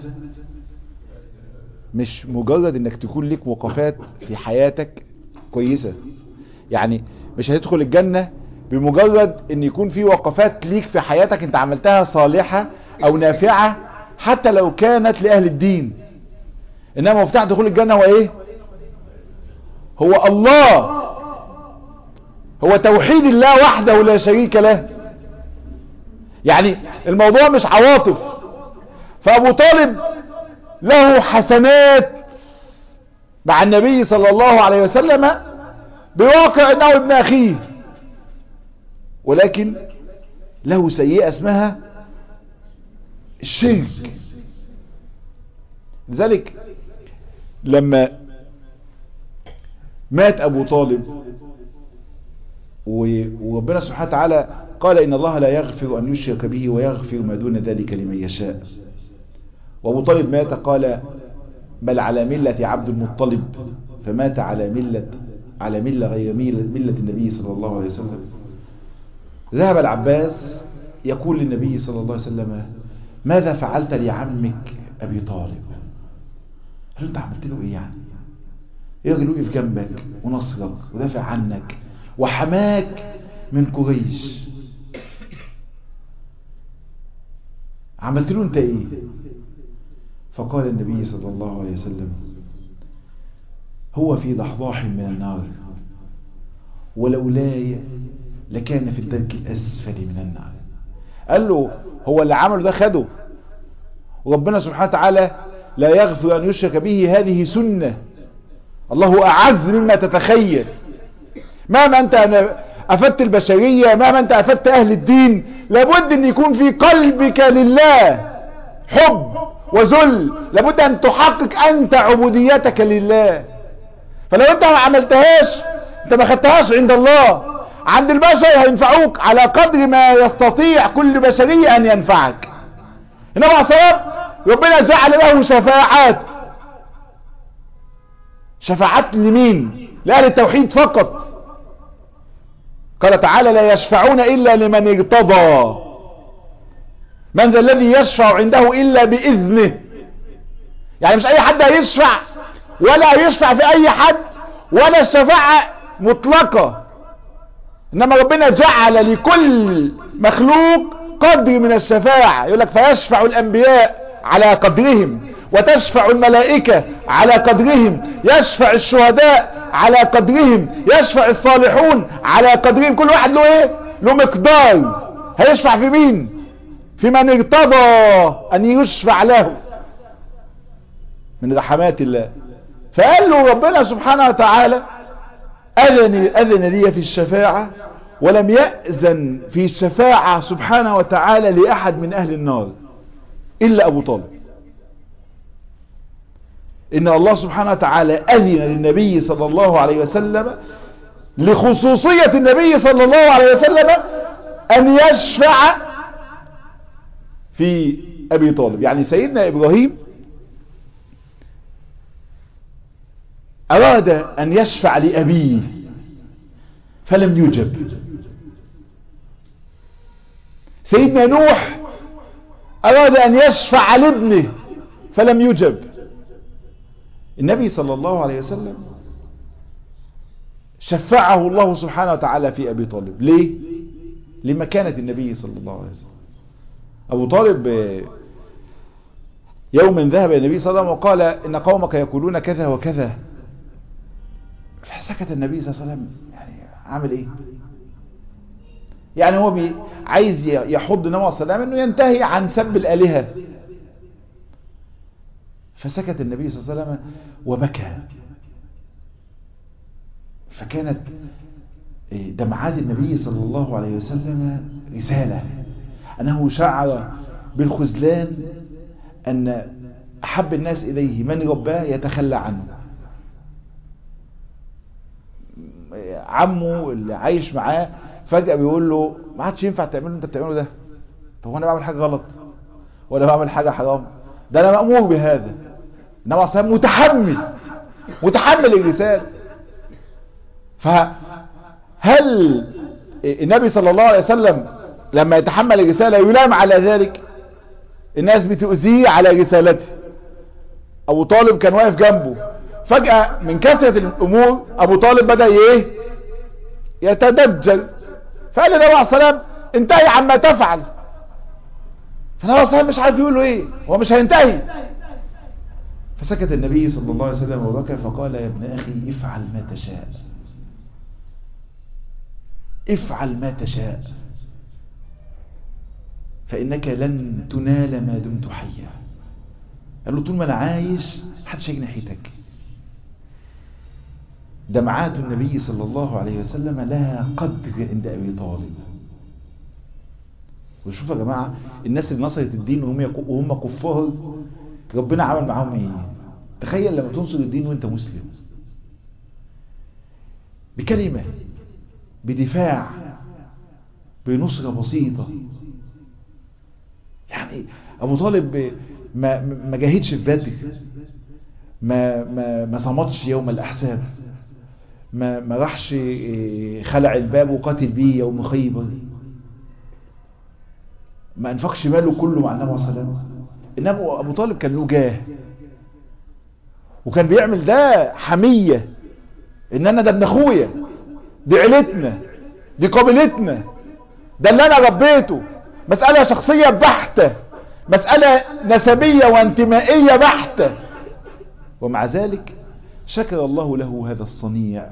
مش مجرد انك تكون لك وقفات في حياتك كويسه يعني مش هتدخل الجنه بمجرد ان يكون في وقفات ليك في حياتك انت عملتها صالحه او نافعه حتى لو كانت لاهل الدين انما مفتاح دخول الجنه هو ايه هو الله هو توحيد الله وحده لا شريك له يعني الموضوع مش عواطف فابو طالب له حسنات مع النبي صلى الله عليه وسلم بواقع انه ابن اخيه ولكن له سيئة اسمها الشرك لذلك لما مات ابو طالب وربنا سبحانه وتعالى قال إن الله لا يغفر أن يشرك به ويغفر ما دون ذلك لمن يشاء وابو طالب مات قال بل على ملة عبد المطلب فمات على ملة على ملة غير ملة النبي صلى الله عليه وسلم ذهب العباس يقول للنبي صلى الله عليه وسلم ماذا فعلت لعمك أبي طالب قال له انت عملت له ايه يعني ايه راجل وقف جنبك ونصرك ودافع عنك وحماك من قريش عملت له انت ايه فقال النبي صلى الله عليه وسلم هو في ضحضاح من النار ولولاي لكان في الدرك الأسفل من النار قال له هو اللي عمله ده خده وربنا سبحانه وتعالى لا يغفر أن يشرك به هذه سنة الله أعز مما تتخيل مهما أنت أفدت البشرية مهما أنت أفدت أهل الدين لابد أن يكون في قلبك لله حب وذل لابد أن تحقق أنت عبوديتك لله فلو أنت ما عملتهاش أنت ما خدتهاش عند الله عند البشر هينفعوك على قدر ما يستطيع كل بشرية أن ينفعك إنما عليه ربنا جعل له شفاعات شفاعات لمين لأهل التوحيد فقط قال تعالى لا يشفعون إلا لمن ارتضى من ذا الذي يشفع عنده إلا بإذنه يعني مش أي حد هيشفع ولا يشفع في أي حد ولا الشفاعة مطلقة إنما ربنا جعل لكل مخلوق قدر من الشفاعة يقول لك فيشفع الأنبياء على قدرهم وتشفع الملائكة على قدرهم يشفع الشهداء على قدرهم يشفع الصالحون على قدرهم كل واحد له ايه له مقدار هيشفع في مين في من ارتضى ان يشفع له من رحمات الله فقال له ربنا سبحانه وتعالى أذن, أذن لي في الشفاعة ولم يأذن في الشفاعة سبحانه وتعالى لأحد من أهل النار إلا أبو طالب إن الله سبحانه وتعالى أذن للنبي صلى الله عليه وسلم لخصوصية النبي صلى الله عليه وسلم أن يشفع في أبي طالب يعني سيدنا إبراهيم أراد أن يشفع لأبيه فلم يجب سيدنا نوح أراد أن يشفع لابنه فلم يجب النبي صلى الله عليه وسلم شفعه الله سبحانه وتعالى في أبي طالب ليه؟ لمكانة النبي صلى الله عليه وسلم أبو طالب يوما ذهب النبي صلى الله عليه وسلم وقال إن قومك يقولون كذا وكذا فسكت النبي صلى الله عليه وسلم يعني عامل ايه يعني هو بي عايز يحض النبي صلى الله عليه وسلم انه ينتهي عن سب الالهه فسكت النبي صلى الله عليه وسلم وبكى فكانت دمعات النبي صلى الله عليه وسلم رسالة أنه شعر بالخذلان أن أحب الناس إليه من رباه يتخلى عنه عمه اللي عايش معاه فجأة بيقول له ما عادش ينفع تعمله انت بتعمله ده طب انا بعمل حاجة غلط ولا بعمل حاجة حرام ده انا مأمور بهذا انما اصلا متحمل متحمل الرسالة فهل النبي صلى الله عليه وسلم لما يتحمل الرسالة يلام على ذلك الناس بتؤذيه على رسالته ابو طالب كان واقف جنبه فجأة من كثرة الامور ابو طالب بدأ ايه يتدجل فقال النبي عليه السلام انتهي عما تفعل فالنبي عليه السلام مش عارف يقول له ايه هو مش هينتهي فسكت النبي صلى الله عليه وسلم وبكى فقال يا ابن اخي افعل ما تشاء افعل ما تشاء فإنك لن تنال ما دمت حيا قال له طول ما أنا عايش محدش هيجي ناحيتك دمعات النبي صلى الله عليه وسلم لها قدر عند أبي طالب وشوف يا جماعة الناس اللي نصرت الدين وهم وهم كفار ربنا عمل معاهم ايه تخيل لما تنصر الدين وانت مسلم بكلمة بدفاع بنصرة بسيطة يعني ابو طالب ما ما جاهدش في بدر ما ما ما صمتش يوم الاحزاب ما ما راحش خلع الباب وقاتل بيه يوم خيبر ما انفقش ماله كله مع النبي صلى الله عليه وسلم انما ابو طالب كان له جاه وكان بيعمل ده حمية ان انا ده ابن اخويا دي عيلتنا دي قبيلتنا ده اللي انا ربيته مسألة شخصية بحتة مسألة نسبية وانتمائية بحتة ومع ذلك شكر الله له هذا الصنيع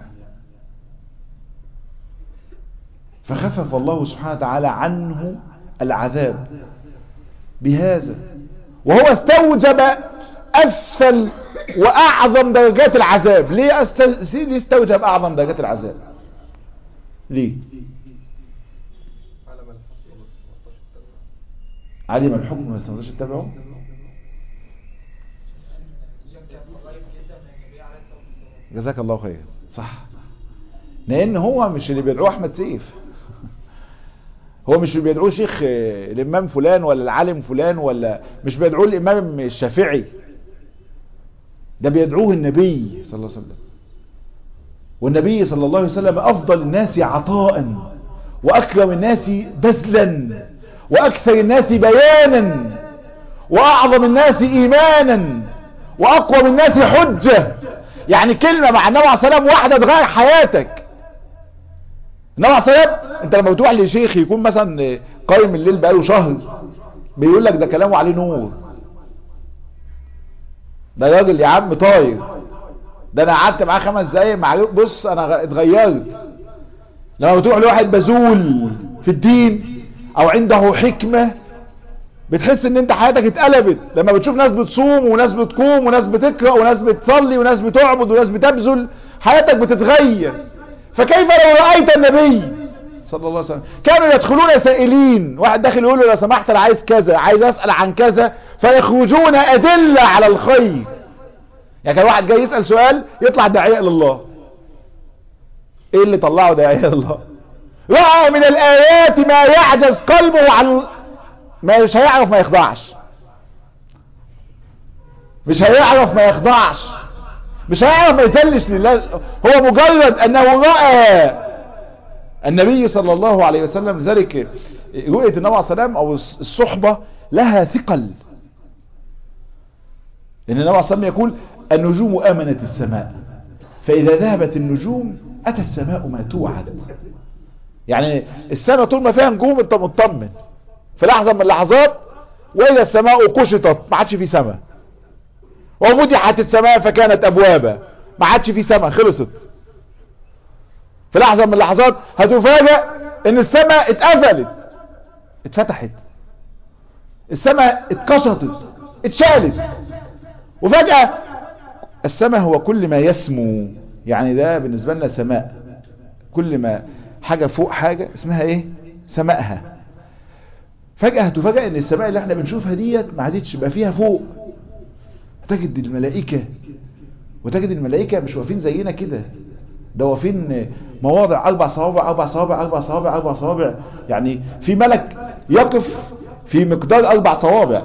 فخفف الله سبحانه وتعالى عنه العذاب بهذا وهو استوجب أسفل وأعظم درجات العذاب ليه أست... استوجب أعظم درجات العذاب ليه علم الحكم ما استمرش اتبعه جزاك الله خير صح لان هو مش اللي بيدعوه احمد سيف هو مش اللي بيدعوه شيخ الامام فلان ولا العالم فلان ولا مش بيدعوه الامام الشافعي ده بيدعوه النبي صلى الله عليه وسلم والنبي صلى الله عليه وسلم افضل الناس عطاء واكرم الناس بذلا واكثر الناس بيانا واعظم الناس ايمانا واقوم الناس حجة يعني كلمة مع النبي عليه الصلاة والسلام واحدة تغير حياتك النبي عليه الصلاة والسلام انت لما بتروح لشيخ يكون مثلا قايم الليل بقاله شهر بيقول لك ده كلامه عليه نور ده راجل يا عم طاير ده انا قعدت معاه خمس دقايق مع بص انا اتغيرت لما بتروح لواحد بزول في الدين او عنده حكمة بتحس ان انت حياتك اتقلبت لما بتشوف ناس بتصوم وناس بتقوم وناس بتقرأ وناس بتصلي وناس بتعبد وناس بتبذل حياتك بتتغير فكيف لو رأيت النبي صلى الله عليه وسلم كانوا يدخلون سائلين واحد داخل يقول له لو سمحت انا عايز كذا عايز اسأل عن كذا فيخرجون ادلة على الخير يعني كان واحد جاي يسأل سؤال يطلع داعية لله ايه اللي طلعه داعية لله رأى من الآيات ما يعجز قلبه عن ما مش هيعرف ما يخضعش مش هيعرف ما يخضعش مش هيعرف ما يتلش لله هو مجرد انه رأى النبي صلى الله عليه وسلم لذلك رؤية النبي عليه السلام او الصحبة لها ثقل لان النبي عليه السلام يقول النجوم امنت السماء فاذا ذهبت النجوم اتى السماء ما توعد يعني السماء طول ما فيها نجوم انت مطمن في لحظة من اللحظات واذا السماء قشطت ما عادش في سماء وفتحت السماء فكانت ابوابا ما عادش في سماء خلصت في لحظة من اللحظات هتفاجأ ان السماء اتقفلت اتفتحت السماء اتكسرت اتشالت وفجأة السماء هو كل ما يسمو يعني ده بالنسبة لنا سماء كل ما حاجة فوق حاجة اسمها ايه سمائها فجأة هتفاجأ ان السماء اللي احنا بنشوفها ديت ما عادتش بقى فيها فوق تجد الملائكة وتجد الملائكة مش واقفين زينا كده ده واقفين مواضع اربع صوابع اربع صوابع اربع صوابع اربع صوابع يعني في ملك يقف في مقدار اربع صوابع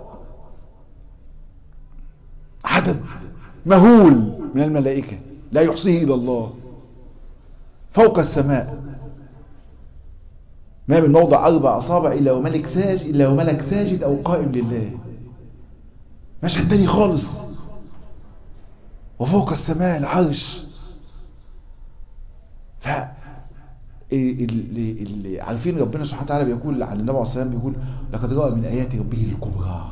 عدد مهول من الملائكة لا يحصيه الا الله فوق السماء ما من موضع اربع اصابع الا وملك ساج الا وملك ساجد او قائم لله مشهد تاني خالص وفوق السماء العرش ف اللي, اللي عارفين ربنا سبحانه وتعالى بيقول عن النبي عليه الصلاه والسلام بيقول لقد راى من ايات ربه الكبرى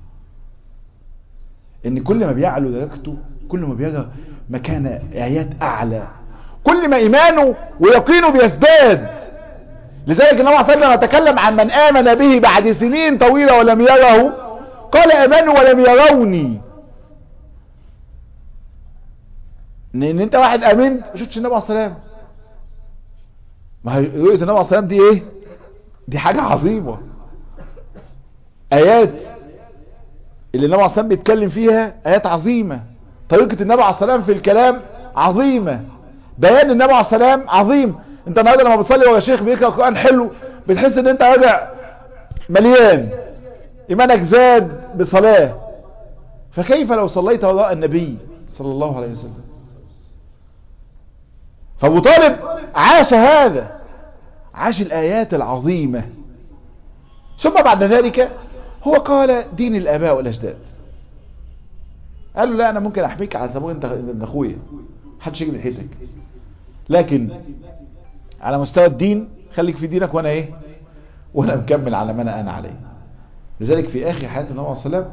ان كل ما بيعلو درجته كل ما بيرى مكان ايات اعلى كل ما ايمانه ويقينه بيزداد لذلك النبي عليه الصلاه والسلام يتكلم عن من امن به بعد سنين طويله ولم يره قال امنوا ولم يروني ان انت واحد امنت ما شفتش النبي عليه الصلاه والسلام ما هي رؤيه النبي عليه الصلاه والسلام دي ايه دي حاجه عظيمه ايات اللي النبي عليه الصلاه والسلام بيتكلم فيها ايات عظيمه طريقه النبي عليه الصلاه والسلام في الكلام عظيمه بيان النبي عليه الصلاه والسلام عظيم انت النهارده لما بتصلي ورا شيخ بيقرا القران حلو بتحس ان انت راجع مليان ايمانك زاد بصلاه فكيف لو صليت وراء النبي صلى الله عليه وسلم فابو طالب عاش هذا عاش الايات العظيمة ثم بعد ذلك هو قال دين الاباء والاجداد قال له لا انا ممكن احميك على سبيل انت انت اخويا محدش يجي من حيتك لكن على مستوى الدين خليك في دينك وانا ايه وانا مكمل على ما انا انا عليه لذلك في اخر حياه النبي صلى الله عليه وسلم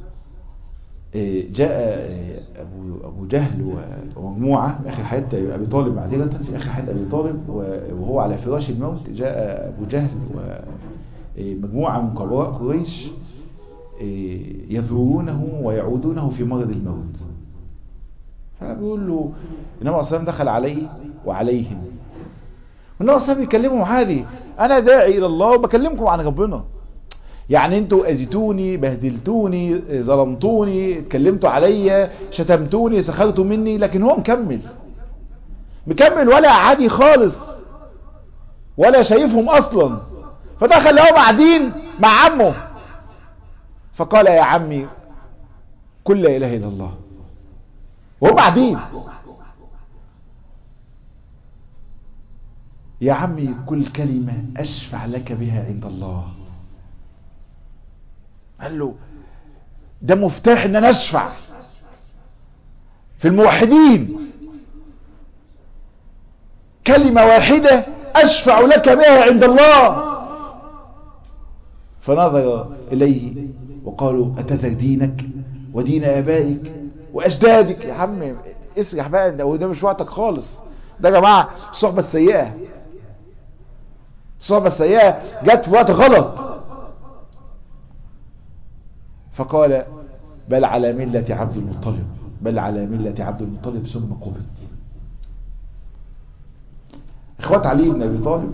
جاء أبو, أبو جهل ومجموعة في آخر حياة أبي طالب معذرة في آخر حياة أبي طالب وهو على فراش الموت جاء أبو جهل ومجموعة من قراء قريش يذورونه ويعودونه في مرض الموت فبيقول له النبي عليه الصلاة دخل عليه وعليهم والنبي عليه الصلاة بيكلمهم عادي أنا داعي إلى الله وبكلمكم عن ربنا يعني انتوا اذيتوني بهدلتوني ظلمتوني اتكلمتوا عليا شتمتوني سخرتوا مني لكن هو مكمل مكمل ولا عادي خالص ولا شايفهم اصلا فدخل لهم قاعدين مع عمه فقال يا عمي كل لا اله الا الله وهم قاعدين يا عمي كل كلمة اشفع لك بها عند الله قال له ده مفتاح ان انا اشفع في الموحدين كلمة واحدة اشفع لك بها عند الله فنظر اليه وقالوا اتذر دينك ودين ابائك واجدادك يا عم اسرح بقى ده وده مش وقتك خالص ده يا جماعة الصحبة السيئة الصحبة السيئة جت في وقت غلط فقال بل على ملة عبد المطلب بل على ملة عبد المطلب ثم قبض اخوات علي بن ابي طالب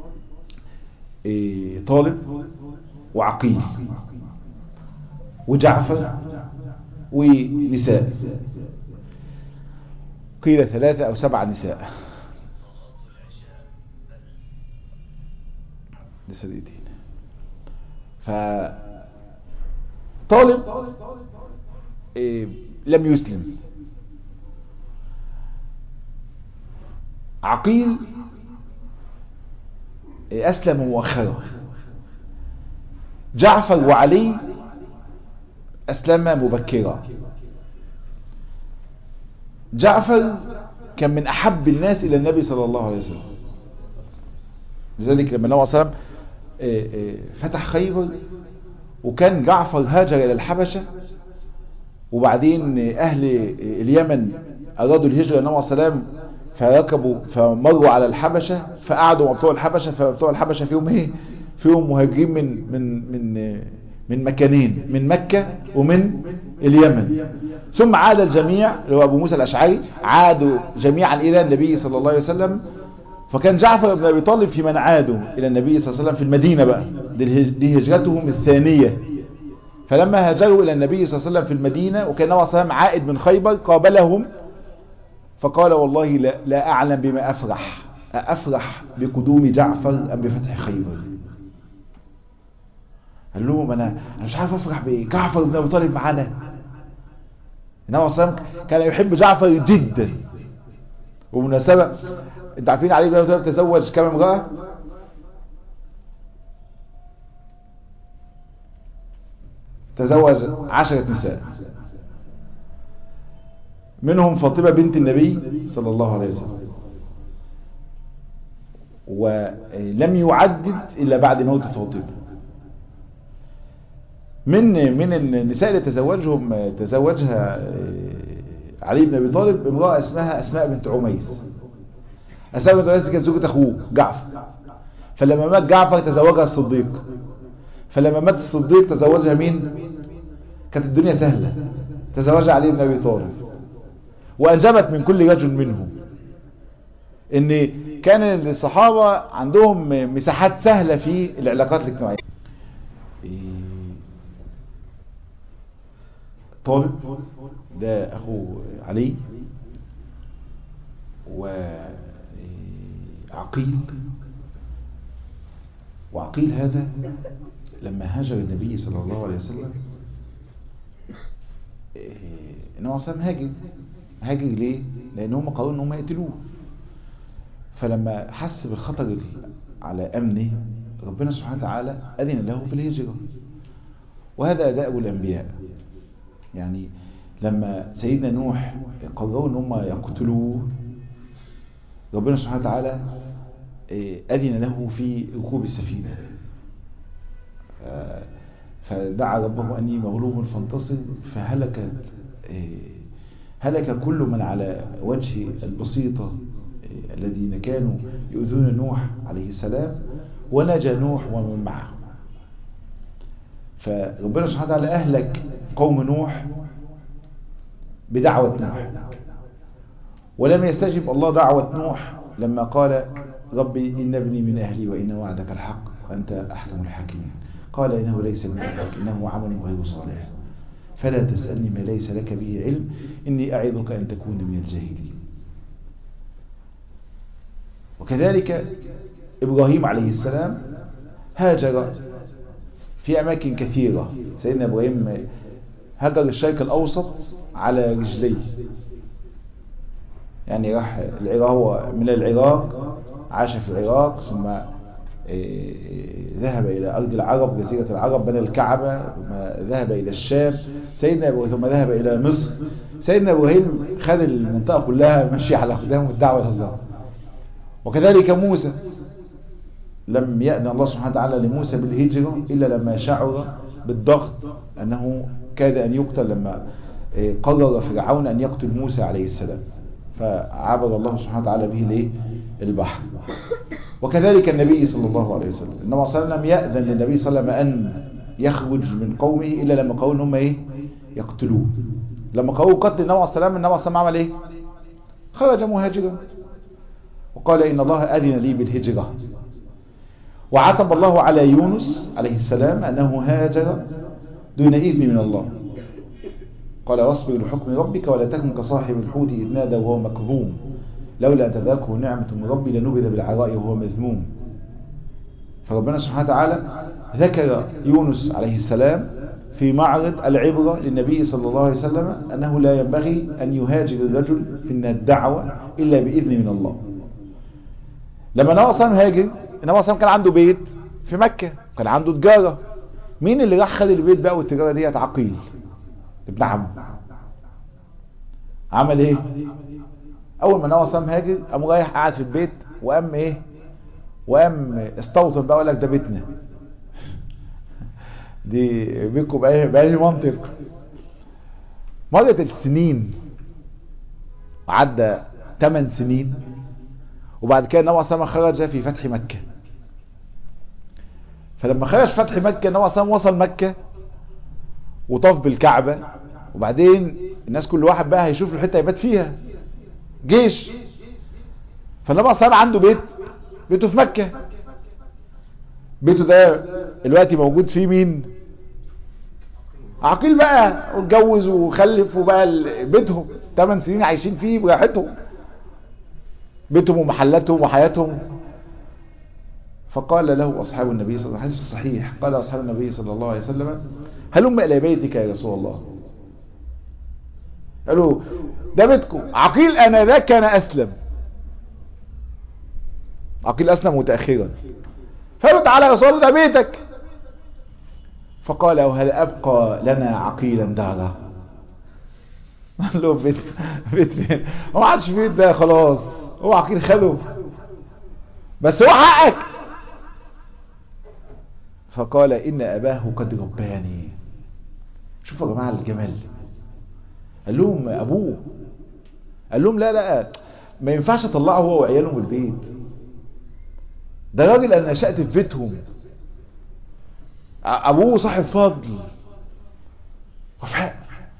إيه طالب وعقيل وجعفر ونساء قيل ثلاثة او سبع نساء لسه دقيقتين ف طالب إيه لم يسلم عقيل إيه أسلم مؤخرا جعفر وعلي أسلم مبكرا جعفر كان من أحب الناس إلى النبي صلى الله عليه وسلم لذلك لما النبي صلى الله عليه وسلم فتح خيبر وكان جعفر هاجر إلى الحبشة وبعدين أهل اليمن أرادوا الهجرة النبي عليه السلام فركبوا فمروا على الحبشة فقعدوا مع بتوع الحبشة فبتوع الحبشة فيهم ايه فيهم مهاجرين من من من من مكانين من مكة ومن اليمن ثم عاد الجميع اللي هو ابو موسى الاشعري عادوا جميعا الى النبي صلى الله عليه وسلم فكان جعفر بن ابي طالب في من عادوا الى النبي صلى الله عليه وسلم في المدينة بقى دي هجرتهم الثانية فلما هاجروا الى النبي صلى الله عليه وسلم في المدينة وكان النبي صلى الله عليه وسلم عائد من خيبر قابلهم فقال والله لا, لا اعلم بما افرح افرح بقدوم جعفر ام بفتح خيبر قال لهم انا انا مش عارف افرح بايه جعفر بن ابي طالب معانا النبي صلى الله عليه وسلم كان يحب جعفر جدا وبمناسبة انت عارفين علي بن ابي طالب تزوج كم امرأة تزوج عشرة نساء منهم فاطمة بنت النبي صلى الله عليه وسلم ولم يعدد إلا بعد موت فاطمة من من النساء اللي تزوجهم تزوجها علي بن ابي طالب امراه اسمها اسماء بنت عميس اسماء بنت عميس كانت زوجة اخوه جعفر فلما مات جعفر تزوجها الصديق فلما مات الصديق تزوجها مين كانت الدنيا سهلة تزوجها علي بن ابي طالب وانجبت من كل رجل منهم ان كان الصحابة عندهم مساحات سهلة في العلاقات الاجتماعية طالب ده اخو علي وعقيل وعقيل هذا لما هاجر النبي صلى الله عليه وسلم انه اصلا هاجر هاجر ليه لان هم قالوا ان هم يقتلوه فلما حس بالخطر على امنه ربنا سبحانه وتعالى اذن له في الهجره وهذا اداء الانبياء يعني لما سيدنا نوح قرروا ان هم يقتلوه ربنا سبحانه وتعالى اذن له في ركوب السفينه فدعا ربه اني مغلوب فانتصر فهلكت هلك كل من على وجه البسيطة الذين كانوا يؤذون نوح عليه السلام ونجا نوح ومن معه فربنا سبحانه وتعالى أهلك قوم نوح بدعوة نوح ولم يستجب الله دعوة نوح لما قال ربي إن ابني من أهلي وإن وعدك الحق وأنت أحكم الحاكمين قال إنه ليس من أهلك إنه عمل غير صالح فلا تسألني ما ليس لك به علم إني أعظك أن تكون من الجاهلين وكذلك إبراهيم عليه السلام هاجر في أماكن كثيرة سيدنا إبراهيم هاجر الشرق الأوسط على رجليه يعني راح العراق هو من العراق عاش في العراق ثم ذهب إلى أرض العرب جزيرة العرب بنى الكعبة ثم ذهب إلى الشام سيدنا إبراهيم ثم ذهب إلى مصر سيدنا إبراهيم خد المنطقة كلها مشي على قدام الدعوة إلى الله وكذلك موسى لم يأذن الله سبحانه وتعالى لموسى بالهجرة إلا لما شعر بالضغط أنه كاد أن يقتل لما قرر فرعون أن يقتل موسى عليه السلام فعبر الله سبحانه وتعالى به ليه البحر وكذلك النبي صلى الله عليه وسلم النبي صلى الله عليه وسلم يأذن للنبي صلى الله عليه وسلم أن يخرج من قومه إلا لما قالوا هم إيه يقتلوه لما قالوا قتل النبي صلى الله عليه وسلم النبي صلى الله عليه وسلم عمل إيه خرج مهاجرا وقال إن الله أذن لي بالهجرة وعتب الله على يونس عليه السلام أنه هاجر دون إذن من الله قال واصبر لحكم ربك ولا تكن كصاحب الحوت إذ نادى وهو مكظوم لولا تذاكه نعمة من ربي لنبذ بالعراء وهو مذموم فربنا سبحانه وتعالى ذكر يونس عليه السلام في معرض العبرة للنبي صلى الله عليه وسلم أنه لا ينبغي أن يهاجر الرجل في الدعوة إلا بإذن من الله لما نوى صلى هاجر النبي صلى كان عنده بيت في مكة كان عنده تجارة مين اللي راح خد البيت بقى والتجارة ديت عقيل ابن عمه عمل ايه اول ما نوى صام هاجر قام رايح قاعد في البيت وقام ايه وقام استوطن بقى لك ده بيتنا دي بينكم بأي منطق مرت السنين عدى 8 سنين وبعد كده النبي صلى الله عليه وسلم خرج في فتح مكة فلما خرج فتح مكة النبي صلى الله عليه وسلم وصل مكة وطاف بالكعبة وبعدين الناس كل واحد بقى هيشوف له حته يبات فيها جيش فالنبي صلى الله عليه وسلم عنده بيت بيته في مكة بيته ده دلوقتي موجود فيه مين عقيل بقى واتجوز وخلف وبقى بيتهم 8 سنين عايشين فيه براحتهم بيتهم ومحلاتهم وحياتهم فقال له أصحاب النبي صلى الله عليه وسلم الصحيح قال أصحاب النبي صلى الله عليه وسلم هلم إلى بيتك يا رسول الله قالوا ده بيتكم عقيل أنا ذا كان أسلم عقيل أسلم متأخرا فقالوا تعالى يا رسول الله ده بيتك فقال وهل أبقى لنا عقيلا دارا قال له بيت بيت فين هو ما عادش بيت ده خلاص هو عقيل خده بس هو حقك فقال إن أباه قد رباني شوفوا يا جماعة الجمال قال لهم أبوه قال لهم لا لا ما ينفعش أطلعه هو وعياله من البيت ده راجل أنا نشأت في بيتهم أبوه صاحب فضل وفاء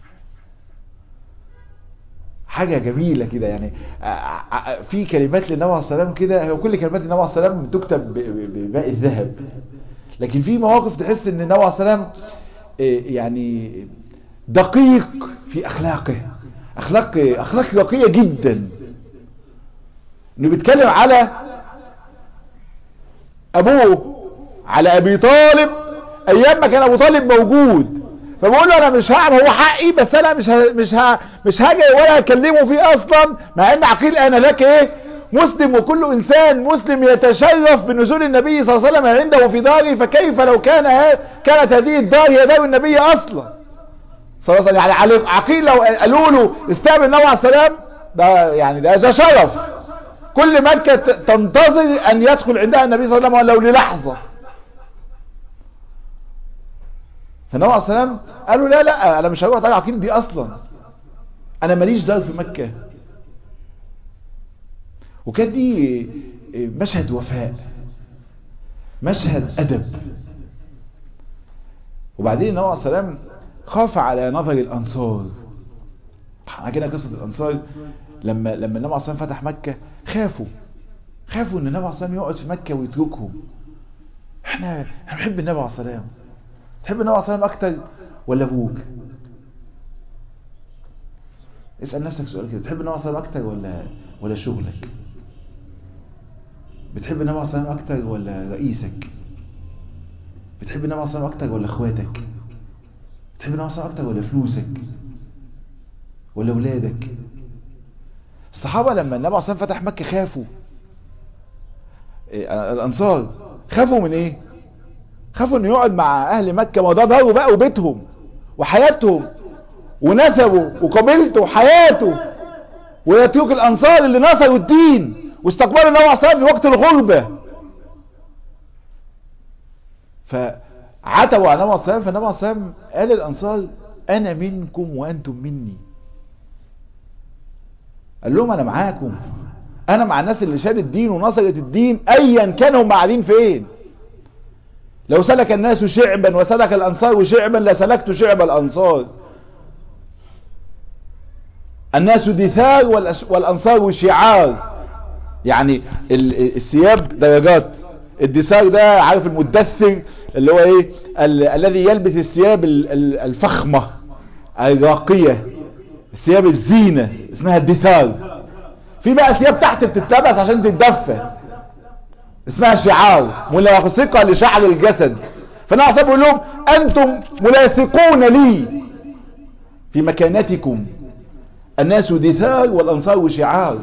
حاجة جميلة كده يعني في كلمات للنبي عليه السلام كده هو كل كلمات النبي عليه السلام تكتب بباقي الذهب لكن في مواقف تحس ان النبي عليه السلام يعني دقيق في اخلاقه اخلاق اخلاق رقية جدا انه بيتكلم على ابوه على ابي طالب ايام ما كان ابو طالب موجود فبقول له انا مش هعمل هو حقي بس انا مش ها مش ها مش هاجي ولا هكلمه فيه اصلا مع ان عقيل انا لك ايه مسلم وكل انسان مسلم يتشرف بنزول النبي صلى الله عليه وسلم عنده في داره فكيف لو كان كانت هذه الدار هي دار النبي اصلا صلى الله عليه وسلم يعني عقيل لو قالوا له استقبل النبي عليه السلام ده يعني ده ده شرف كل مكة تنتظر ان يدخل عندها النبي صلى الله عليه وسلم ولو للحظة فالنبي عليه السلام قالوا لا لا انا مش هروح ضيع عقيل دي اصلا انا ماليش دار في مكة وكانت دي مشهد وفاء مشهد ادب وبعدين النبي عليه السلام خاف على نظر الانصار حكينا قصة الانصار لما لما النبي عليه السلام فتح مكة خافوا خافوا ان النبي عليه السلام يقعد في مكة ويتركهم احنا احنا بنحب النبي عليه السلام تحب النبي عليه السلام اكتر ولا ابوك اسأل نفسك سؤال كده تحب النبي عليه السلام اكتر ولا ولا شغلك بتحب النبي عليه السلام اكتر ولا رئيسك بتحب النبي عليه السلام اكتر ولا اخواتك بتحب النبي عليه السلام اكتر ولا فلوسك ولا اولادك الصحابة لما النبي عليه السلام فتح مكة خافوا الانصار خافوا من ايه خافوا انه يقعد مع اهل مكة ما ده داره بقى وبيتهم وحياتهم ونسبه وقبيلته وحياته ويترك الانصار اللي نصروا الدين واستقبلوا النبي عليه الصلاه في وقت الغربه فعتبوا على النبي عليه الصلاه فالنبي عليه الصلاه قال للانصار انا منكم وانتم مني قال لهم انا معاكم انا مع الناس اللي شال الدين ونصرت الدين ايا كانوا قاعدين فين لو سلك الناس شعبا وسلك الانصار شعبا لسلكت شعب الانصار الناس دثار والانصار شعار يعني الثياب درجات الدثار ده عارف المدثر اللي هو ايه ال الذي يلبس الثياب الفخمة الراقية الثياب الزينة اسمها الدثار في بقى ثياب تحت بتتلبس عشان تتدفى اسمها شعار ملاصقة لشعر الجسد فانا احسب اقول لهم انتم ملاصقون لي في مكانتكم الناس دثار والانصار شعار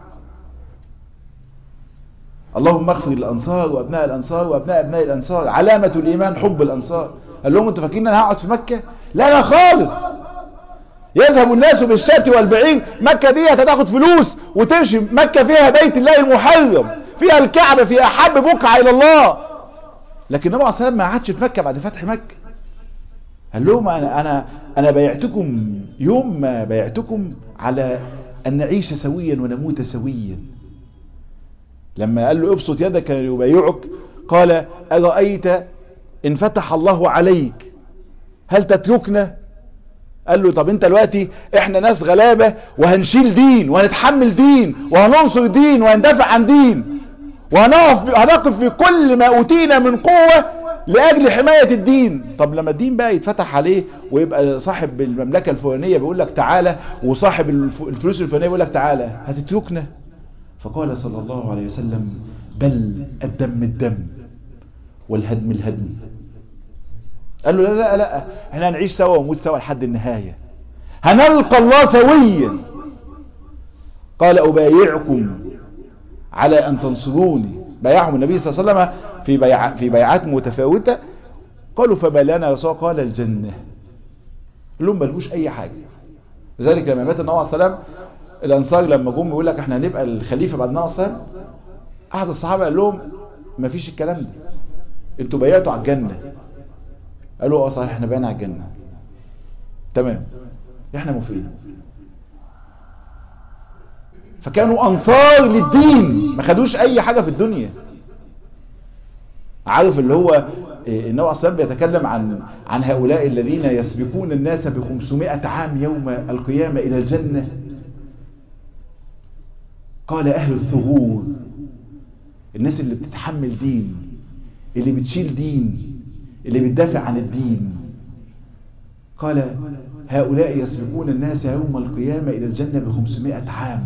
اللهم اغفر للانصار وابناء الانصار وابناء ابناء الانصار علامة الايمان حب الانصار قال لهم انتوا فاكرين انا هقعد في مكة لا لا خالص يذهب الناس بالشاة والبعير مكة دي هتاخد فلوس وتمشي مكة فيها بيت الله المحرم فيها الكعبة فيها احب بقعة الى الله لكن النبي عليه الصلاه ما قعدش في مكة بعد فتح مكة قال لهم انا انا انا بيعتكم يوم ما بيعتكم على أن نعيش سويا ونموت سويا لما قال له ابسط يدك يبايعك قال أرأيت إن فتح الله عليك هل تتركنا قال له طب انت دلوقتي احنا ناس غلابة وهنشيل دين وهنتحمل دين وهننصر دين وهندافع عن دين وهنقف هنقف في كل ما اوتينا من قوة لاجل حماية الدين طب لما الدين بقى يتفتح عليه ويبقى صاحب المملكة الفلانية بيقول لك تعالى وصاحب الفلوس الفلانية بيقول لك تعالى هتتركنا فقال صلى الله عليه وسلم بل الدم الدم والهدم الهدم قال له لا لا لا احنا هنعيش سوا ونموت سوا لحد النهاية هنلقى الله سويا قال أبايعكم على أن تنصروني بايعهم النبي صلى الله عليه وسلم في, بيع في بيعات متفاوتة قالوا فما لنا يا رسول قال الجنة لهم ملهوش أي حاجة لذلك لما مات النبي عليه السلام الأنصار لما جم يقول لك احنا هنبقى الخليفة بعد النبي عليه السلام أحد الصحابة قال لهم ما فيش الكلام ده انتوا بيعتوا على الجنة قالوا اه صحيح احنا بقينا على الجنة تمام احنا موافقين فكانوا انصار للدين ما خدوش اي حاجة في الدنيا عارف اللي هو النبي عليه الصلاه بيتكلم عن عن هؤلاء الذين يسبقون الناس ب 500 عام يوم القيامة الى الجنة قال اهل الثغور الناس اللي بتتحمل دين اللي بتشيل دين اللي بتدافع عن الدين قال هؤلاء يسبقون الناس يوم القيامة إلى الجنة بخمسمائة عام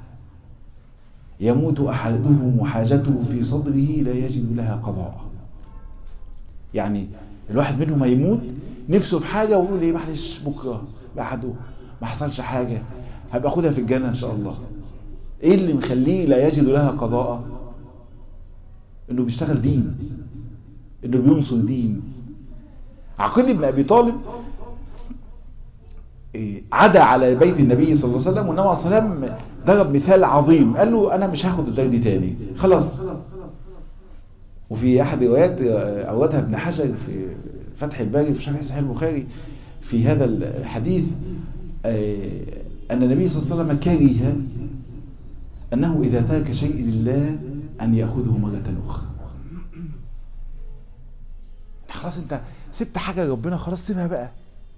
يموت أحدهم وحاجته في صدره لا يجد لها قضاء يعني الواحد منهم هيموت نفسه بحاجة ويقول ايه معلش بكرة بعده ما حصلش حاجة هبقى اخدها في الجنة ان شاء الله ايه اللي مخليه لا يجد لها قضاء انه بيشتغل دين انه بينصر دين عقيل بن ابي طالب عدا على بيت النبي صلى الله عليه وسلم والنبي صلى الله عليه وسلم ضرب مثال عظيم قال له انا مش هاخد الدار دي تاني خلاص وفي احد روايات اوردها ابن حجر في فتح الباري في شرح صحيح البخاري في هذا الحديث ان النبي صلى الله عليه وسلم كره انه اذا ترك شيء لله ان ياخذه مره اخرى خلاص انت سبت حاجة لربنا خلاص سيبها بقى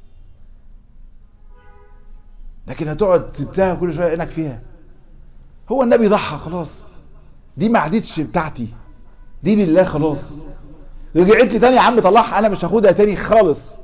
لكن هتقعد تبتها كل شوية عينك فيها هو النبي ضحى خلاص دي ما عادتش بتاعتي دي لله خلاص رجعت لي تاني يا عم طلعها انا مش هاخدها تاني خالص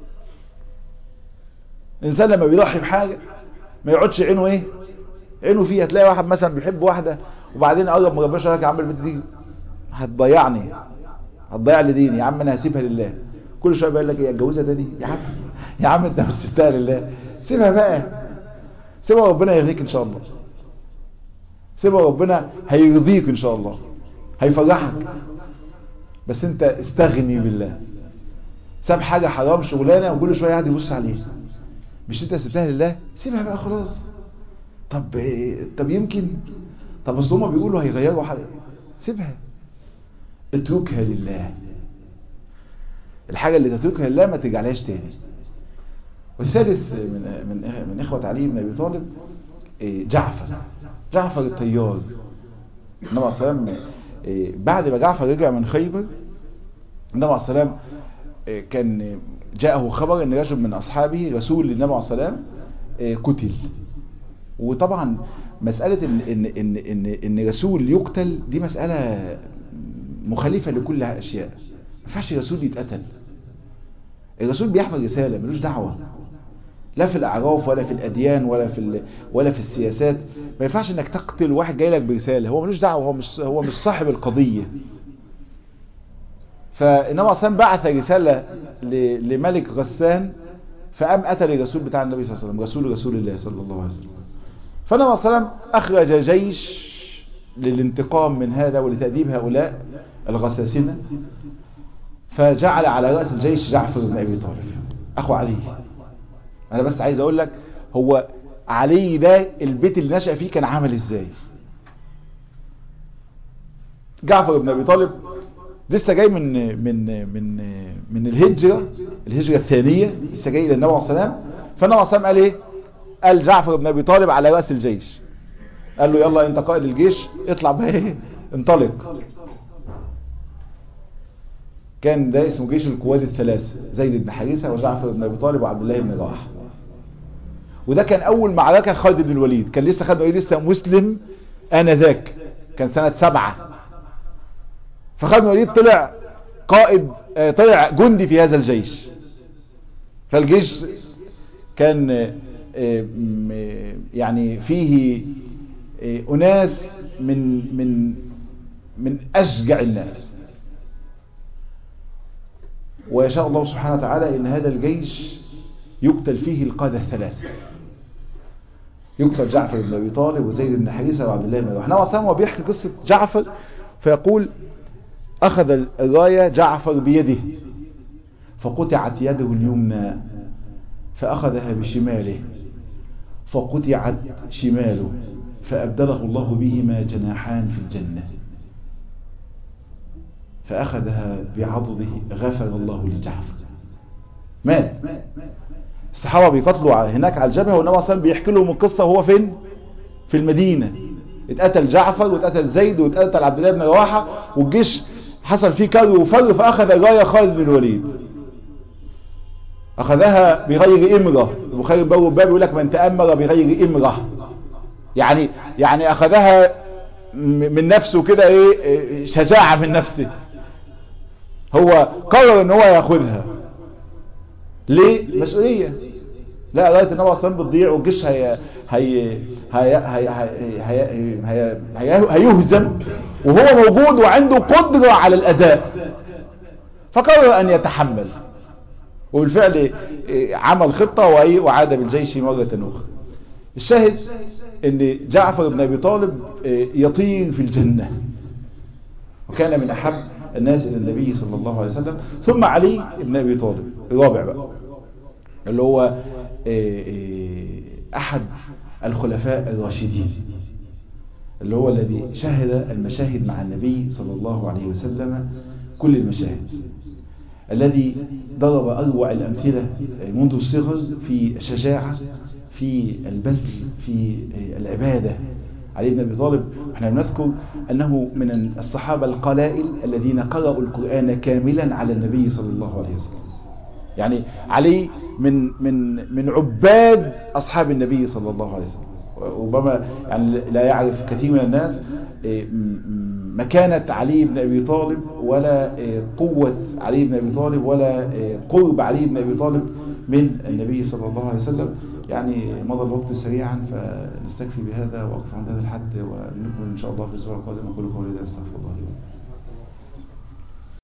الانسان لما بيضحي بحاجة ما يقعدش عينه ايه عينه فيها تلاقي واحد مثلا بيحب واحدة وبعدين قرب من ربنا لك يا عم البنت دي هتضيعني هتضيع لي ديني يا عم انا هسيبها لله كل شويه بيقول لك ايه اتجوزها تاني يا عم يا عم انت مش سبتها لله سيبها بقى سيبها ربنا يرضيك ان شاء الله سيبها ربنا هيرضيك ان شاء الله هيفرحك بس انت استغني بالله ساب حاجة حرام شغلانة وكل شوية قاعد يبص عليها مش انت سبتها لله سيبها بقى خلاص طب إيه؟ طب يمكن طب اصل هما بيقولوا هيغيروا حاجة سيبها اتركها لله الحاجة اللي تتركها لله ما ترجعلهاش تاني والثالث من من من اخوة علي بن ابي طالب جعفر جعفر الطيار النبي عليه الصلاه والسلام بعد ما جعفر رجع من خيبر النبي عليه الصلاه والسلام كان جاءه خبر ان رجل من اصحابه رسول للنبي عليه الصلاه والسلام قتل وطبعا مسألة ان ان ان ان, إن رسول يقتل دي مسألة مخالفة لكل اشياء ما ينفعش رسول يتقتل الرسول بيحمل رسالة ملوش دعوة لا في الاعراف ولا في الاديان ولا في ولا في السياسات ما ينفعش انك تقتل واحد جاي لك برسالة هو ملوش دعوة هو مش هو مش صاحب القضية فإنما أصلا بعث رسالة لملك غسان فقام قتل الرسول بتاع النبي صلى الله عليه وسلم رسول رسول الله صلى الله عليه وسلم فالنبي صلى الله عليه وسلم أخرج جيش للانتقام من هذا ولتأديب هؤلاء الغساسنة فجعل على رأس الجيش جعفر بن أبي طالب أخو علي أنا بس عايز أقول لك هو علي ده البيت اللي نشأ فيه كان عامل إزاي جعفر بن أبي طالب لسه جاي من من من من الهجرة الهجرة الثانية لسه جاي إلى النبي عليه الصلاة والسلام فالنبي عليه الصلاة والسلام قال إيه قال جعفر بن أبي طالب على رأس الجيش قال له يلا انت قائد الجيش اطلع بقى ايه انطلق كان ده اسمه جيش القواد الثلاثة زيد بن حارثة وجعفر بن ابي طالب وعبد الله بن رواحه وده كان اول معركة خالد بن الوليد كان لسه خالد بن الوليد لسه مسلم انذاك كان سنة سبعة فخالد بن الوليد طلع قائد آه، طلع جندي في هذا الجيش فالجيش كان آه، م- يعني فيه آه، أناس من من من أشجع الناس ويشاء الله سبحانه وتعالى ان هذا الجيش يقتل فيه القادة الثلاثة يقتل جعفر بن ابي طالب وزيد بن حارثة وعبد الله بن رواحه نوع سام بيحكي قصة جعفر فيقول اخذ الراية جعفر بيده فقطعت يده اليمنى فاخذها بشماله فقطعت شماله فابدله الله بهما جناحان في الجنة فأخذها بعضده غفر الله لجعفر مات الصحابة بيقتلوا على- هناك على الجبهة والنبي صلى الله عليه وسلم بيحكي لهم القصة وهو فين في المدينة اتقتل جعفر واتقتل زيد واتقتل عبد الله بن رواحة والجيش حصل فيه كر وفر فأخذ الراية خالد بن الوليد أخذها بغير إمرة البخاري باب باب يقول لك من تأمر بغير إمرة يعني يعني أخذها م- من نفسه كده ايه إيه، شجاعة من نفسه هو قرر ان هو ياخدها ليه مسؤولية لا راية النبي صلى الله عليه وسلم بتضيع والجيش هي هي هي هي هي هي هي هي هيهزم وهو موجود وعنده قدرة على الأداء فقرر أن يتحمل وبالفعل إيه، عمل خطة وإيه، وعاد بالجيش مرة أخرى الشاهد ان جعفر بن ابي طالب إيه، يطير في الجنة وكان من احب الناس الى النبي صلى الله عليه وسلم ثم علي بن ابي طالب الرابع بقى اللي هو إيه، إيه، احد الخلفاء الراشدين اللي هو الذي شهد المشاهد مع النبي صلى الله عليه وسلم كل المشاهد الذي ضرب أروع الأمثلة منذ الصغر في الشجاعة في البذل في العبادة علي بن أبي طالب احنا بنذكر أنه من الصحابة القلائل الذين قرأوا القرآن كاملا على النبي صلى الله عليه وسلم يعني علي من من من عباد أصحاب النبي صلى الله عليه وسلم ربما يعني لا يعرف كثير من الناس إيه، م- م- مكانة علي بن أبي طالب ولا إيه، قوة علي بن أبي طالب ولا إيه، قرب علي بن أبي طالب من النبي صلى الله عليه وسلم يعني مضى الوقت سريعا فنستكفي بهذا وأقف عند هذا الحد ونكمل إن شاء الله في الأسبوع القادم أقول قولي ذا أستغفر الله